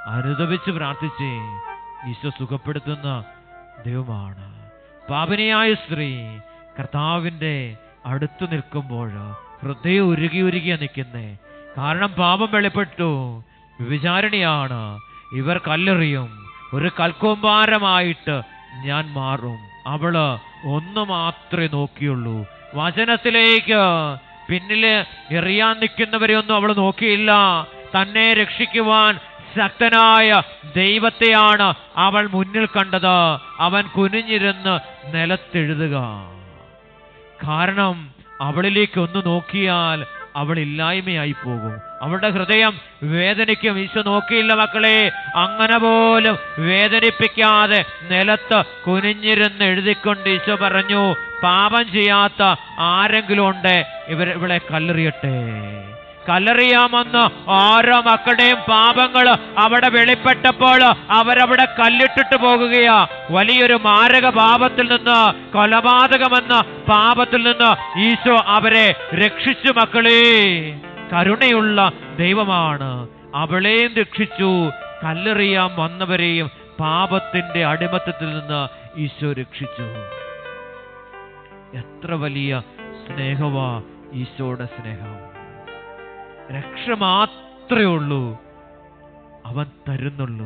അനുദപിച്ച് പ്രാർത്ഥിച്ച് ഈശോ സുഖപ്പെടുത്തുന്ന ദൈവമാണ് പാപനിയായ സ്ത്രീ കർത്താവിൻ്റെ അടുത്ത് നിൽക്കുമ്പോൾ ഹൃദയം ഉരുകി ഉരുകിയ നിൽക്കുന്നേ കാരണം പാപം വെളിപ്പെട്ടു വിചാരണിയാണ് ഇവർ കല്ലെറിയും ഒരു കൽക്കൂമ്പാരമായിട്ട് ഞാൻ മാറും അവള് ഒന്ന് മാത്രമേ നോക്കിയുള്ളൂ വചനത്തിലേക്ക് പിന്നില് എറിയാൻ നിൽക്കുന്നവരെ ഒന്നും അവൾ നോക്കിയില്ല തന്നെ രക്ഷിക്കുവാൻ ശക്തനായ ദൈവത്തെയാണ് അവൾ മുന്നിൽ കണ്ടത് അവൻ കുനിഞ്ഞിരുന്ന് നിലത്തെഴുതുക കാരണം അവളിലേക്ക് ഒന്ന് നോക്കിയാൽ അവൾ ഇല്ലായ്മയായി പോകും അവളുടെ ഹൃദയം വേദനിക്കും ഈശോ നോക്കിയില്ല മക്കളെ അങ്ങനെ പോലും വേദനിപ്പിക്കാതെ നിലത്ത് കുനിഞ്ഞിരുന്ന് എഴുതിക്കൊണ്ട് ഈശോ പറഞ്ഞു പാപം ചെയ്യാത്ത ആരെങ്കിലും ഉണ്ട് ഇവർ ഇവളെ കല്ലെറിയട്ടെ കല്ലെറിയാമെന്ന് ഓരോ മക്കളുടെയും പാപങ്ങൾ അവിടെ വെളിപ്പെട്ടപ്പോൾ അവരവിടെ കല്ലിട്ടിട്ട് പോകുകയാ വലിയൊരു മാരക പാപത്തിൽ നിന്ന് കൊലപാതകമെന്ന പാപത്തിൽ നിന്ന് ഈശോ അവരെ രക്ഷിച്ചു മക്കളെ കരുണയുള്ള ദൈവമാണ് അവളെയും രക്ഷിച്ചു കല്ലെറിയാൻ വന്നവരെയും പാപത്തിന്റെ അടിമത്തത്തിൽ നിന്ന് ഈശോ രക്ഷിച്ചു എത്ര വലിയ സ്നേഹവാ ഈശോയുടെ സ്നേഹം രക്ഷ മാത്രമേ ഉള്ളൂ അവൻ തരുന്നുള്ളൂ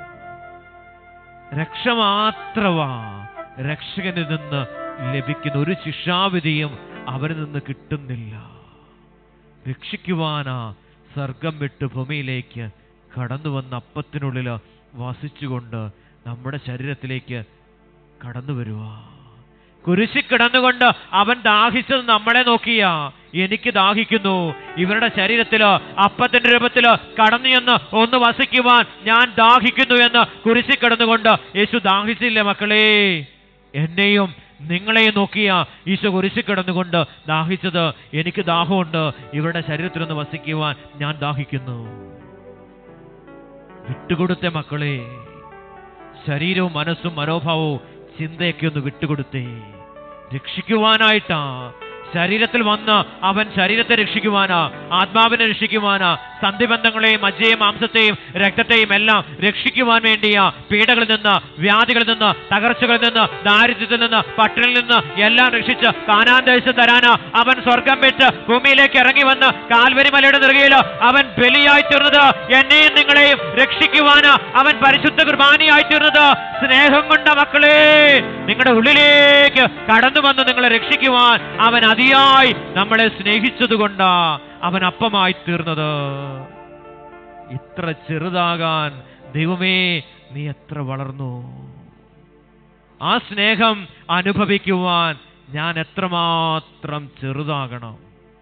രക്ഷ മാത്രമാ രക്ഷകനിൽ നിന്ന് ലഭിക്കുന്ന ഒരു ശിക്ഷാവിധിയും അവരിൽ നിന്ന് കിട്ടുന്നില്ല രക്ഷിക്കുവാനാ സ്വർഗം വിട്ട് ഭൂമിയിലേക്ക് കടന്നു വന്ന അപ്പത്തിനുള്ളിൽ വസിച്ചുകൊണ്ട് നമ്മുടെ ശരീരത്തിലേക്ക് കടന്നു വരുവാ കുരിശി കിടന്നുകൊണ്ട് അവൻ ദാഹിച്ചത് നമ്മളെ നോക്കിയാ എനിക്ക് ദാഹിക്കുന്നു ഇവരുടെ ശരീരത്തിലോ അപ്പത്തിന്റെ രൂപത്തിലോ കടന്നു എന്ന് ഒന്ന് വസിക്കുവാൻ ഞാൻ ദാഹിക്കുന്നു എന്ന് കുരിശി കിടന്നുകൊണ്ട് യേശു ദാഹിച്ചില്ല മക്കളെ എന്നെയും നിങ്ങളെയും നോക്കിയ ഈശോ കുരിശി കിടന്നുകൊണ്ട് ദാഹിച്ചത് എനിക്ക് ദാഹമുണ്ട് ഇവരുടെ ശരീരത്തിലൊന്ന് വസിക്കുവാൻ ഞാൻ ദാഹിക്കുന്നു വിട്ടുകൊടുത്ത മക്കളെ ശരീരവും മനസ്സും മനോഭാവവും ചിന്തയൊക്കെ ഒന്ന് വിട്ടുകൊടുത്തേ രക്ഷിക്കുവാനായിട്ടാ ശരീരത്തിൽ വന്ന് അവൻ ശരീരത്തെ രക്ഷിക്കുവാനാ ആത്മാവിനെ രക്ഷിക്കുവാനാ സന്ധിബന്ധങ്ങളെയും മജ്ജയും മാംസത്തെയും രക്തത്തെയും എല്ലാം രക്ഷിക്കുവാൻ വേണ്ടിയാ പീഡകളിൽ നിന്ന് വ്യാധികളിൽ നിന്ന് തകർച്ചകളിൽ നിന്ന് ദാരിദ്ര്യത്തിൽ നിന്ന് പട്ടിണിൽ നിന്ന് എല്ലാം രക്ഷിച്ച് കാനാൻ ദേശം തരാനാ അവൻ സ്വർഗം വിട്ട് ഭൂമിയിലേക്ക് ഇറങ്ങി വന്ന് കാൽവരി മലയുടെ നെറുകയില് അവൻ ബലിയായി തീർന്നത് എന്നെയും നിങ്ങളെയും രക്ഷിക്കുവാനാ അവൻ പരിശുദ്ധ കുർബാനയായി തീർന്നത് സ്നേഹം കൊണ്ട മക്കളെ നിങ്ങളുടെ ഉള്ളിലേക്ക് കടന്നു വന്ന് നിങ്ങളെ രക്ഷിക്കുവാൻ അവൻ അതിയായി നമ്മളെ സ്നേഹിച്ചതുകൊണ്ടാ അവൻ അപ്പമായി തീർന്നത് ഇത്ര ചെറുതാകാൻ ദൈവമേ നീ എത്ര വളർന്നു ആ സ്നേഹം അനുഭവിക്കുവാൻ ഞാൻ എത്രമാത്രം ചെറുതാകണം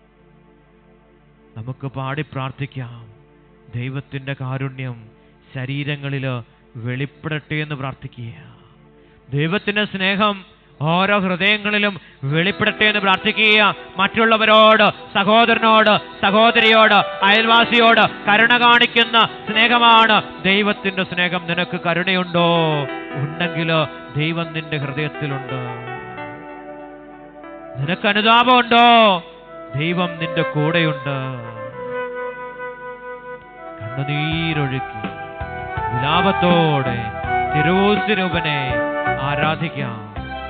നമുക്ക് പാടി പ്രാർത്ഥിക്കാം ദൈവത്തിൻ്റെ കാരുണ്യം ശരീരങ്ങളിൽ വെളിപ്പെടട്ടെ എന്ന് പ്രാർത്ഥിക്കുക ദൈവത്തിൻ്റെ സ്നേഹം ഓരോ ഹൃദയങ്ങളിലും വെളിപ്പെടട്ടെ എന്ന് പ്രാർത്ഥിക്കുക മറ്റുള്ളവരോട് സഹോദരനോട് സഹോദരിയോട് അയൽവാസിയോട് കരുണ കാണിക്കുന്ന സ്നേഹമാണ് ദൈവത്തിന്റെ സ്നേഹം നിനക്ക് കരുണയുണ്ടോ ഉണ്ടെങ്കിൽ ദൈവം നിന്റെ ഹൃദയത്തിലുണ്ട് നിനക്ക് അനുതാപമുണ്ടോ ദൈവം നിന്റെ കൂടെയുണ്ട് കണ്ണുനീരൊഴുക്കി വിലാപത്തോടെ തിരുവോസ്വരൂപനെ ആരാധിക്കാം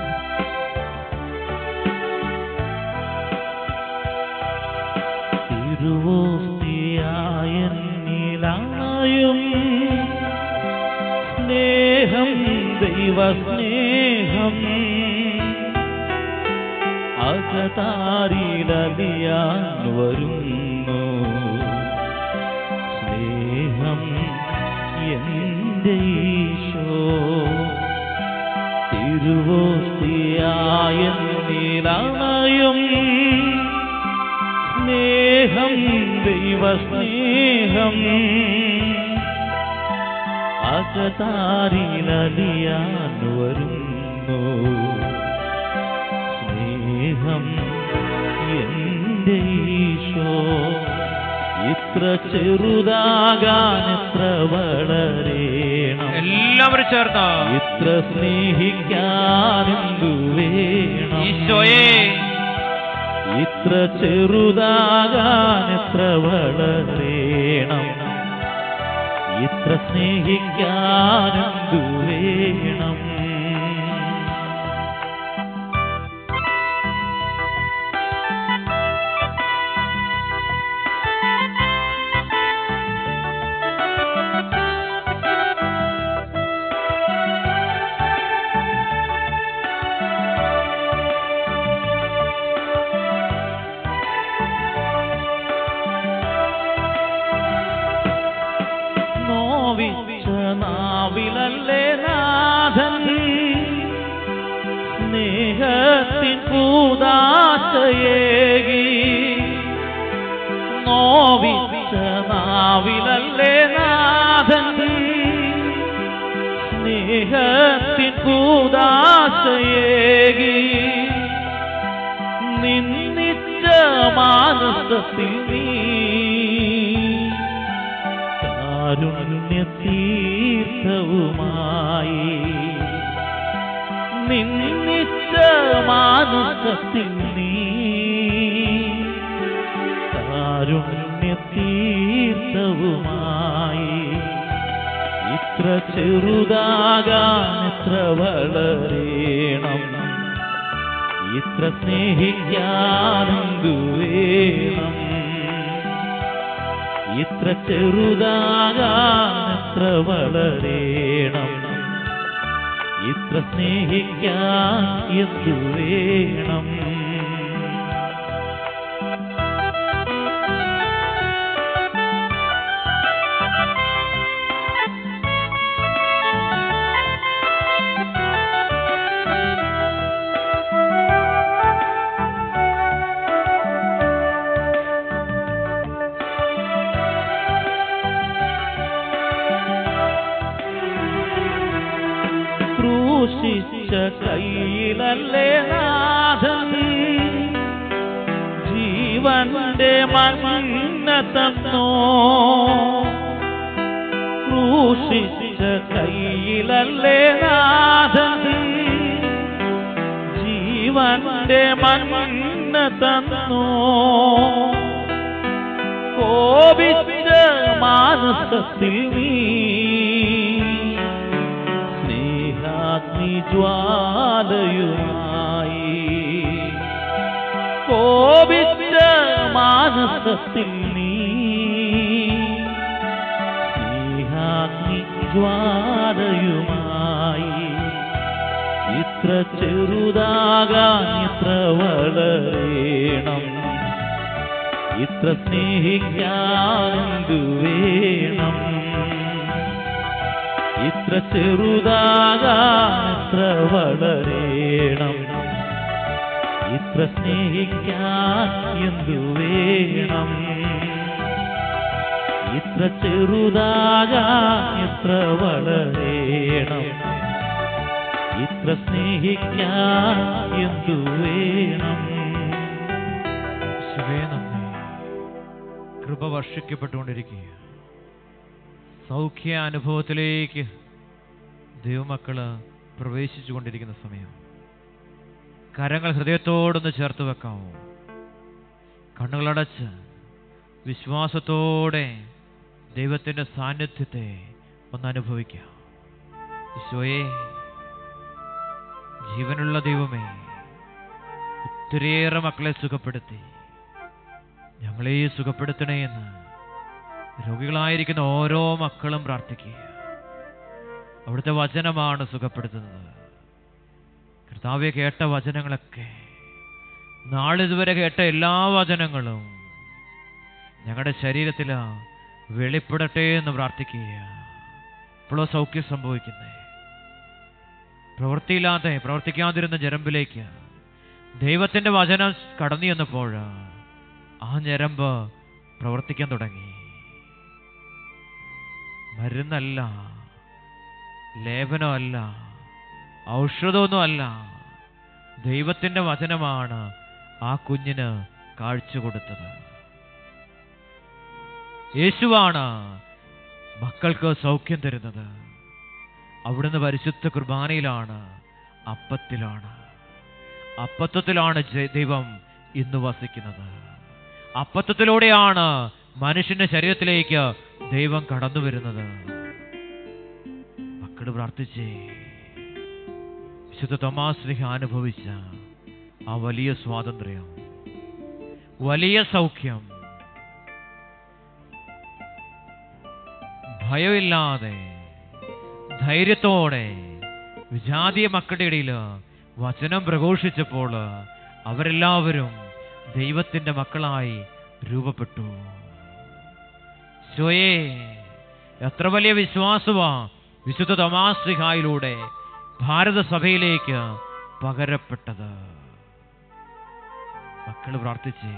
തിരുവോസ്തിയായും സ്നേഹം ദൈവസ്നേഹം അകതാരിലലിയാൻ വരുന്നു സ്നേഹം എന്റെ ഈശോ തിരുവോസ്തിയായ നിലയും സ്നേഹം ദൈവസ്നേഹം അകതാരിലലിയാൻ വരുന്നു സ്നേഹം എന്റെ ഈശോ ഇത്ര ചെറുതാകാൻ എത്ര വളരേണം എല്ലാവരും ചേർന്ന് ഇത്ര സ്നേഹിക്കാനെന്തു വേണം ഈശോയെ ഇത്ര ചെറുതാകാൻ എത്ര വളരേണം ഇത്ര സ്നേഹിക്കാനെന്തു വേണം നോവിച്ച നാവിലല്ലേ നാഥൻ സ്നേഹത്തിൻ പൂതാശയേകി നോവിച്ച നാവിലല്ലേ നാഥൻ സ്നേഹത്തിൻ പൂതാശയേകി നിന്നിച്ച മാനസത്തിൽ നീ കാരുണ്യതീർത്ഥവുമായി നിന്നിച്ച മാനസത്തിൽ നീ കാരുണ്യതീർത്ഥവുമായി ഇത്ര ചെറുതാകാൻ എത്ര വളരേണം ഇത്ര സ്നേഹിക്കാനെന്തു വേണം ഇത്ര ചെറുതാകാൻ എത്ര വളരേണം ഇത്ര സ്നേഹിക്കാൻ എന്തു വേണം ക്രൂശിച്ച കയ്യിലല്ലേ നാഥൻ ജീവന്റെ മണ്ണ തന്നോ ക്രൂശിച്ച കയ്യിലല്ലേ നാഥൻ ജീവന്റെ മണ്ണ തന്നോ കോപിച്ച മാനസത്തിൽ നീ സ്നേഹാഗ്നി ജ്വാലയുമായി കോപിച്ച മാനസത്തിൽ നീ സ്നേഹാഗ്നി ജ്വാലയുമായി ഇത്ര ചെറുതാകാൻ ഇത്ര വളരേണം ഇത്ര സ്നേഹിക്കാനെന്തു വേണം ഇത്ര ചെറുതാകാൻ എത്ര വളരേണം ഇത്ര സ്നേഹിക്കാൻ എന്തു വേണം ഇത്ര ചെറുതാകാൻ എത്ര വളരേണം ഇത്ര സ്നേഹിക്കാൻ എന്തു വേണം യേശുവേ നന്ദി കൃപ വർഷിക്കപ്പെട്ടുകൊണ്ടിരിക്കുക സൗഖ്യ അനുഭവത്തിലേക്ക് ദൈവമക്കള് പ്രവേശിച്ചു കൊണ്ടിരിക്കുന്ന സമയം കരങ്ങൾ ഹൃദയത്തോടൊന്ന് ചേർത്ത് വെക്കാമോ കണ്ണുകളടച്ച് വിശ്വാസത്തോടെ ദൈവത്തിൻ്റെ സാന്നിധ്യത്തെ ഒന്ന് അനുഭവിക്കാം ഈശോയെ ജീവനുള്ള ദൈവമേ ഒത്തിരിയേറെ മക്കളെ സുഖപ്പെടുത്തി ഞങ്ങളെ സുഖപ്പെടുത്തണേ എന്ന് രോഗികളായിരിക്കുന്ന ഓരോ മക്കളും പ്രാർത്ഥിക്കുക അവിടുത്തെ വചനമാണ് സുഖപ്പെടുത്തുന്നത് കർത്താവെ കേട്ട വചനങ്ങളൊക്കെ നാളിതുവരെ കേട്ട എല്ലാ വചനങ്ങളും ഞങ്ങളുടെ ശരീരത്തിൽ വെളിപ്പെടട്ടെ എന്ന് പ്രാർത്ഥിക്കുക ഇപ്പോഴോ സൗഖ്യം സംഭവിക്കുന്നേ പ്രവൃത്തിയില്ലാതെ പ്രവർത്തിക്കാതിരുന്ന ഞരമ്പിലേക്ക് ദൈവത്തിന്റെ വചനം കടന്നു ചെന്നപ്പോൾ ആ ഞരമ്പ് പ്രവർത്തിക്കാൻ തുടങ്ങി മരുന്നല്ല ലേപനമല്ല ഔഷധമൊന്നുമല്ല ദൈവത്തിന്റെ വചനമാണ് ആ കുഞ്ഞിന് കാഴ്ച കൊടുത്തത് യേശുവാണ് മക്കൾക്ക് സൗഖ്യം തരുന്നത് അവിടുന്ന് പരിശുദ്ധ കുർബാനയിലാണ് അപ്പത്തിലാണ് അപ്പത്വത്തിലാണ് ജ- ദൈവം ഇന്ന് വസിക്കുന്നത് അപ്പത്വത്തിലൂടെയാണ് മനുഷ്യന്റെ ശരീരത്തിലേക്ക് ദൈവം കടന്നു വരുന്നത് മക്കള് പ്രാർത്ഥിച്ചേ വിശുദ്ധ തോമാശ്രീഹ അനുഭവിച്ച ആ വലിയ സ്വാതന്ത്ര്യം വലിയ സൗഖ്യം ഭയമില്ലാതെ ധൈര്യത്തോടെ വിജാതീയ മക്കളുടെ ഇടയിൽ വചനം പ്രഘോഷിച്ചപ്പോൾ അവരെല്ലാവരും ദൈവത്തിന്റെ മക്കളായി രൂപപ്പെട്ടു ശോയേ എത്ര വലിയ വിശ്വാസമാ വിശുദ്ധ തമാശ്രിഹായിലൂടെ ഭാരതസഭയിലേക്ക് പകരപ്പെട്ടത് മക്കൾ പ്രാർത്ഥിച്ചേ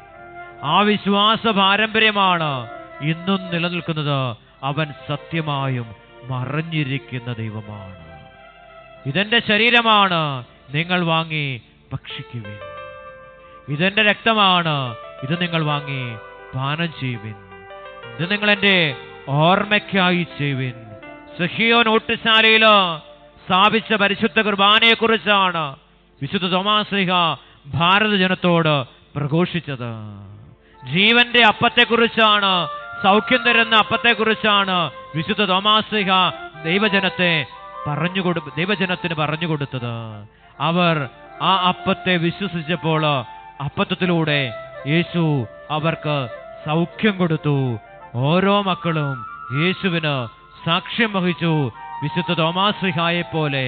ആ വിശ്വാസ പാരമ്പര്യമാണ് ഇന്നും നിലനിൽക്കുന്നത് അവൻ സത്യമായും മറഞ്ഞിരിക്കുന്ന ദൈവമാണ് ഇതെന്റെ ശരീരമാണ് നിങ്ങൾ വാങ്ങി ഭക്ഷിക്കുവിൻ ഇതെന്റെ രക്തമാണ് ഇത് നിങ്ങൾ വാങ്ങി പാനം ചെയ്യുവിൻ ഇത് നിങ്ങൾ എന്റെ ഓർമ്മയ്ക്കായി ചെയ്യുവിൻ സഹിയോ നോട്ടുശാലയിൽ സ്ഥാപിച്ച പരിശുദ്ധ കുർബാനയെ കുറിച്ചാണ് വിശുദ്ധ തോമാശ്രീഹ ഭാരത ജനത്തോട് പ്രഘോഷിച്ചത് ജീവന്റെ അപ്പത്തെക്കുറിച്ചാണ് സൗഖ്യം തരുന്ന അപ്പത്തെക്കുറിച്ചാണ് വിശുദ്ധ തോമാശ്രീഹ ദൈവജനത്തെ പറഞ്ഞുകൊടു ദൈവജനത്തിന് പറഞ്ഞു കൊടുത്തത് അവർ ആ അപ്പത്തെ വിശ്വസിച്ചപ്പോൾ അപ്പത്തത്തിലൂടെ യേശു അവർക്ക് സൗഖ്യം കൊടുത്തു ഓരോ മക്കളും യേശുവിന് സാക്ഷ്യം വഹിച്ചു വിശുദ്ധ തോമാശ്രീഹായെ പോലെ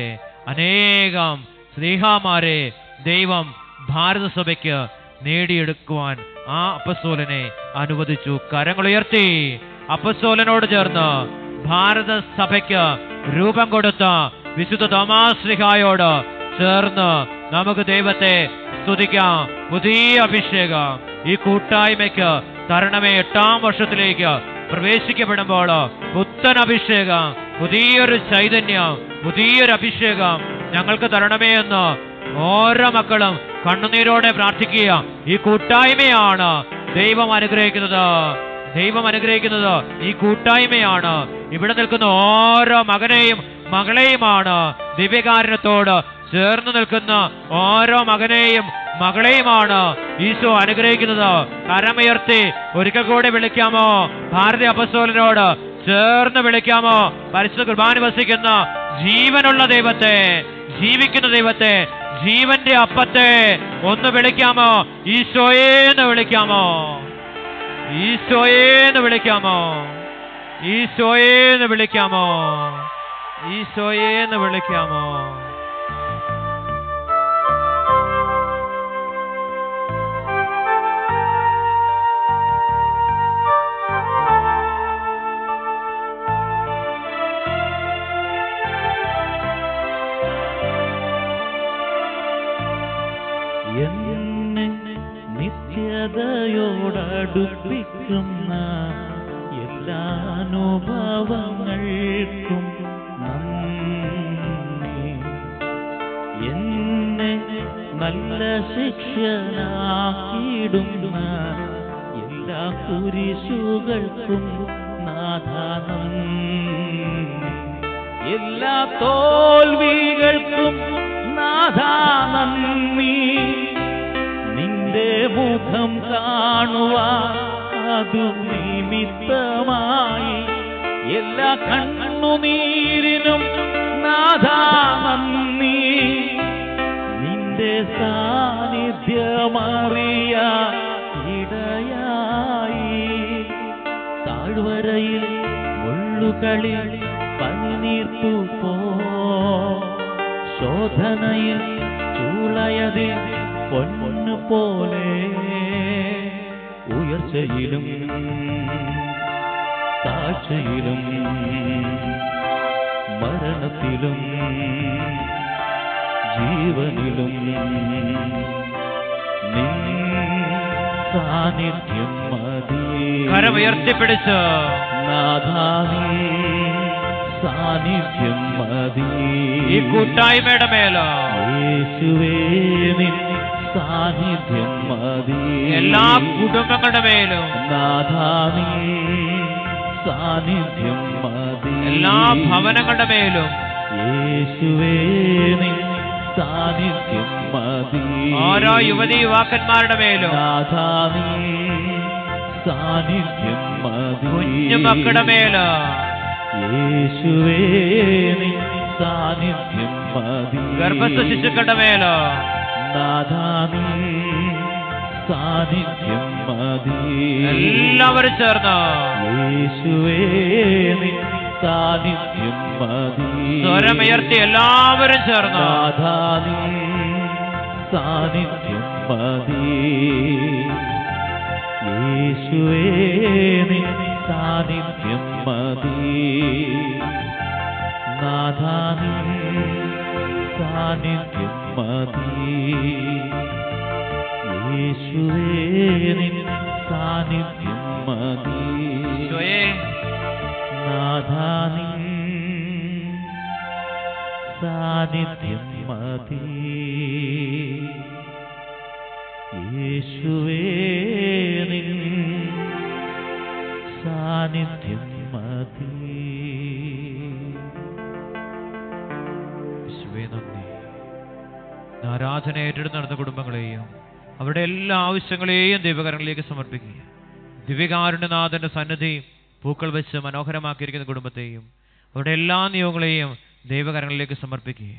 അനേകം ശ്രീഹാമാരെ ദൈവം ഭാരതസഭയ്ക്ക് നേടിയെടുക്കുവാൻ ആ അപ്പസ്തോലനെ അനുവദിച്ചു കരങ്ങളുയർത്തി അപ്പസ്തോലനോട് ചേർന്ന് ഭാരത സഭയ്ക്ക് രൂപം കൊടുത്ത വിശുദ്ധ തോമാശ്രീഹായോട് ചേർന്ന് നമുക്ക് ദൈവത്തെ സ്തുതിക്കാം പുതിയ അഭിഷേകം ഈ കൂട്ടായ്മയ്ക്ക് തരണമേ എട്ടാം വർഷത്തിലേക്ക് പ്രവേശിക്കപ്പെടുമ്പോൾ പുത്തൻ അഭിഷേകം പുതിയൊരു ചൈതന്യം പുതിയൊരു അഭിഷേകം ഞങ്ങൾക്ക് തരണമേ എന്ന് ഓരോ മക്കളും കണ്ണുനീരോടെ പ്രാർത്ഥിക്കുക ഈ കൂട്ടായ്മയാണ് ദൈവം അനുഗ്രഹിക്കുന്നത് ദൈവം അനുഗ്രഹിക്കുന്നത് ഈ കൂട്ടായ്മയാണ് ഇവിടെ നിൽക്കുന്ന ഓരോ മകനെയും മകളെയുമാണ് ദിവ്യകാരണത്തോട് ചേർന്ന് നിൽക്കുന്ന ഓരോ മകനെയും മകളെയുമാണ് ഈശോ അനുഗ്രഹിക്കുന്നത് കരമുയർത്തി ഒരിക്കൽ കൂടി വിളിക്കാമോ ഭാരതീയ അപസ്തോലനോട് ചേർന്ന് വിളിക്കാമോ പരിശുദ്ധ കുർബാന വസിക്കുന്ന ജീവനുള്ള ദൈവത്തെ ജീവിക്കുന്ന ദൈവത്തെ ജീവന്റെ അപ്പത്തെ ഒന്ന് വിളിക്കാമോ ഈശോയേന്ന് വിളിക്കാമോ ഈശോയേന്ന് വിളിക്കാമോ ഈശോയേന്ന് വിളിക്കാമോ ഈശോയേന്ന് വിളിക്കാമോ എന്നെ നിത്യതയോടടുപ്പിക്കുന്ന എല്ലാ അനുഭവങ്ങൾക്കും നന്ദി എന്നെ നല്ല ശിക്ഷനാക്കിയിടുന്ന എല്ലാ കുരിശുകൾക്കും നാഥാനം എല്ലാ തോൽവികൾക്കും നാഥാനന്ദി നിന്റെ മുഖം കാണുവാ അതു നിമിത്തമായി എല്ലാ കണ്ണുനീരിനും നാഥാനന്ദി നിന്റെ സാന്നിധ്യമറിയ ഇടയായി താഴ്വരയിൽ മുള്ളുകളിൽ പനിനീർത്തു പോ ശോധനയിൽ ചൂളയതിൽ പൊന്നു പോലെ ഉയർച്ചയിലും താഴ്ചയിലും മരണത്തിലും ജീവനിലും നിൻ സാന്നിധ്യം മതി കരമുയർത്തിപ്പിടിച്ച് നാഥാനീ സാന്നിധ്യം മതി ഈ കൂട്ടായ്മയുടെ മേല് യേശുവേ നിൻ സാന്നിധ്യം മതി എല്ലാ കുടുംബങ്ങളുടെ മേലും നാഥാനീ സാന്നിധ്യം മതി എല്ലാ ഭവനങ്ങളുടെ മേലും യേശുവേ നിൻ സാന്നിധ്യം മതി ഓരോ യുവതി യുവാക്കന്മാരുടെ മേലും നാഥാനീ സാന്നിധ്യം മതി കുഞ്ഞു മക്കളുടെ മേല് യേശുവേ നിൻ സാന്നിധ്യം മതി ഗർഭസ്ഥ ശിശുക്കളുടെ മേല് നാഥാ നീ സാന്നിധ്യം മതി എല്ലാവരും ചേർന്ന് യേശുവേ നിൻ സാന്നിധ്യം മതി സ്വരമുയർത്തി എല്ലാവരും ചേർന്ന് നാഥാ നീ സാന്നിധ്യം മതി യേശുവേ നിൻ സാന്നിധ്യം മതി നാഥാ നീ സാന്നിധ്യം മതി യേശുവേ നിൻ സാന്നിധ്യം മതി ഈശോയേ നാഥാ നീ സാന്നിധ്യം മതി യേശുവേ നിൻ സാന്നിധ്യം മതി യേശുവേ നന്ദി ഇന്ന് ആരാധന ഏറ്റെടുത്ത് നടന്ന കുടുംബങ്ങളെയും അവരുടെ എല്ലാ ആവശ്യങ്ങളെയും ദൈവകരങ്ങളിലേക്ക് സമർപ്പിക്കുക ദിവ്യകാരുണ്യനാഥന്റെ സന്നിധി പൂക്കൾ വെച്ച് മനോഹരമാക്കിയിരിക്കുന്ന കുടുംബത്തെയും അവരുടെ എല്ലാ നിയോഗങ്ങളെയും ദൈവകരങ്ങളിലേക്ക് സമർപ്പിക്കുക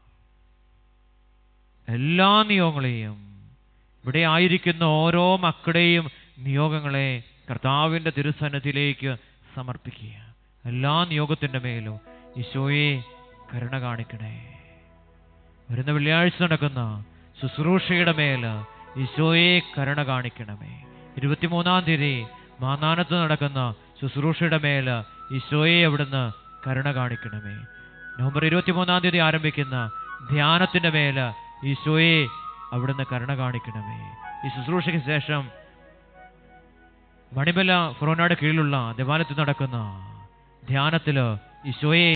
എല്ലാ നിയോഗങ്ങളെയും ഇവിടെ ആയിരിക്കുന്ന ഓരോ മക്കളുടെയും നിയോഗങ്ങളെ കർത്താവിൻ്റെ തിരുസന്നിധിയിലേക്ക് സമർപ്പിക്കുക എല്ലാ നിയോഗത്തിൻ്റെ മേലും ഈശോയെ കരുണ കാണിക്കണേ വരുന്ന വെള്ളിയാഴ്ച നടക്കുന്ന ശുശ്രൂഷയുടെ മേല് ഈശോയെ കരുണ കാണിക്കണമേ ഇരുപത്തിമൂന്നാം തീയതി മാന്നാനത്ത് നടക്കുന്ന ശുശ്രൂഷയുടെ മേല് ഈശോയെ അവിടുന്ന് കരുണ കാണിക്കണമേ നവംബർ ഇരുപത്തിമൂന്നാം തീയതി ആരംഭിക്കുന്ന ധ്യാനത്തിന്റെ മേല് ഈശോയെ അവിടുന്ന് കരുണ കാണിക്കണമേ ഈ ശുശ്രൂഷയ്ക്ക് ശേഷം മണിമല ഫൊറോനയുടെ കീഴിലുള്ള ദേവാലയത്തിൽ നടക്കുന്ന ധ്യാനത്തില് ഈശോയെ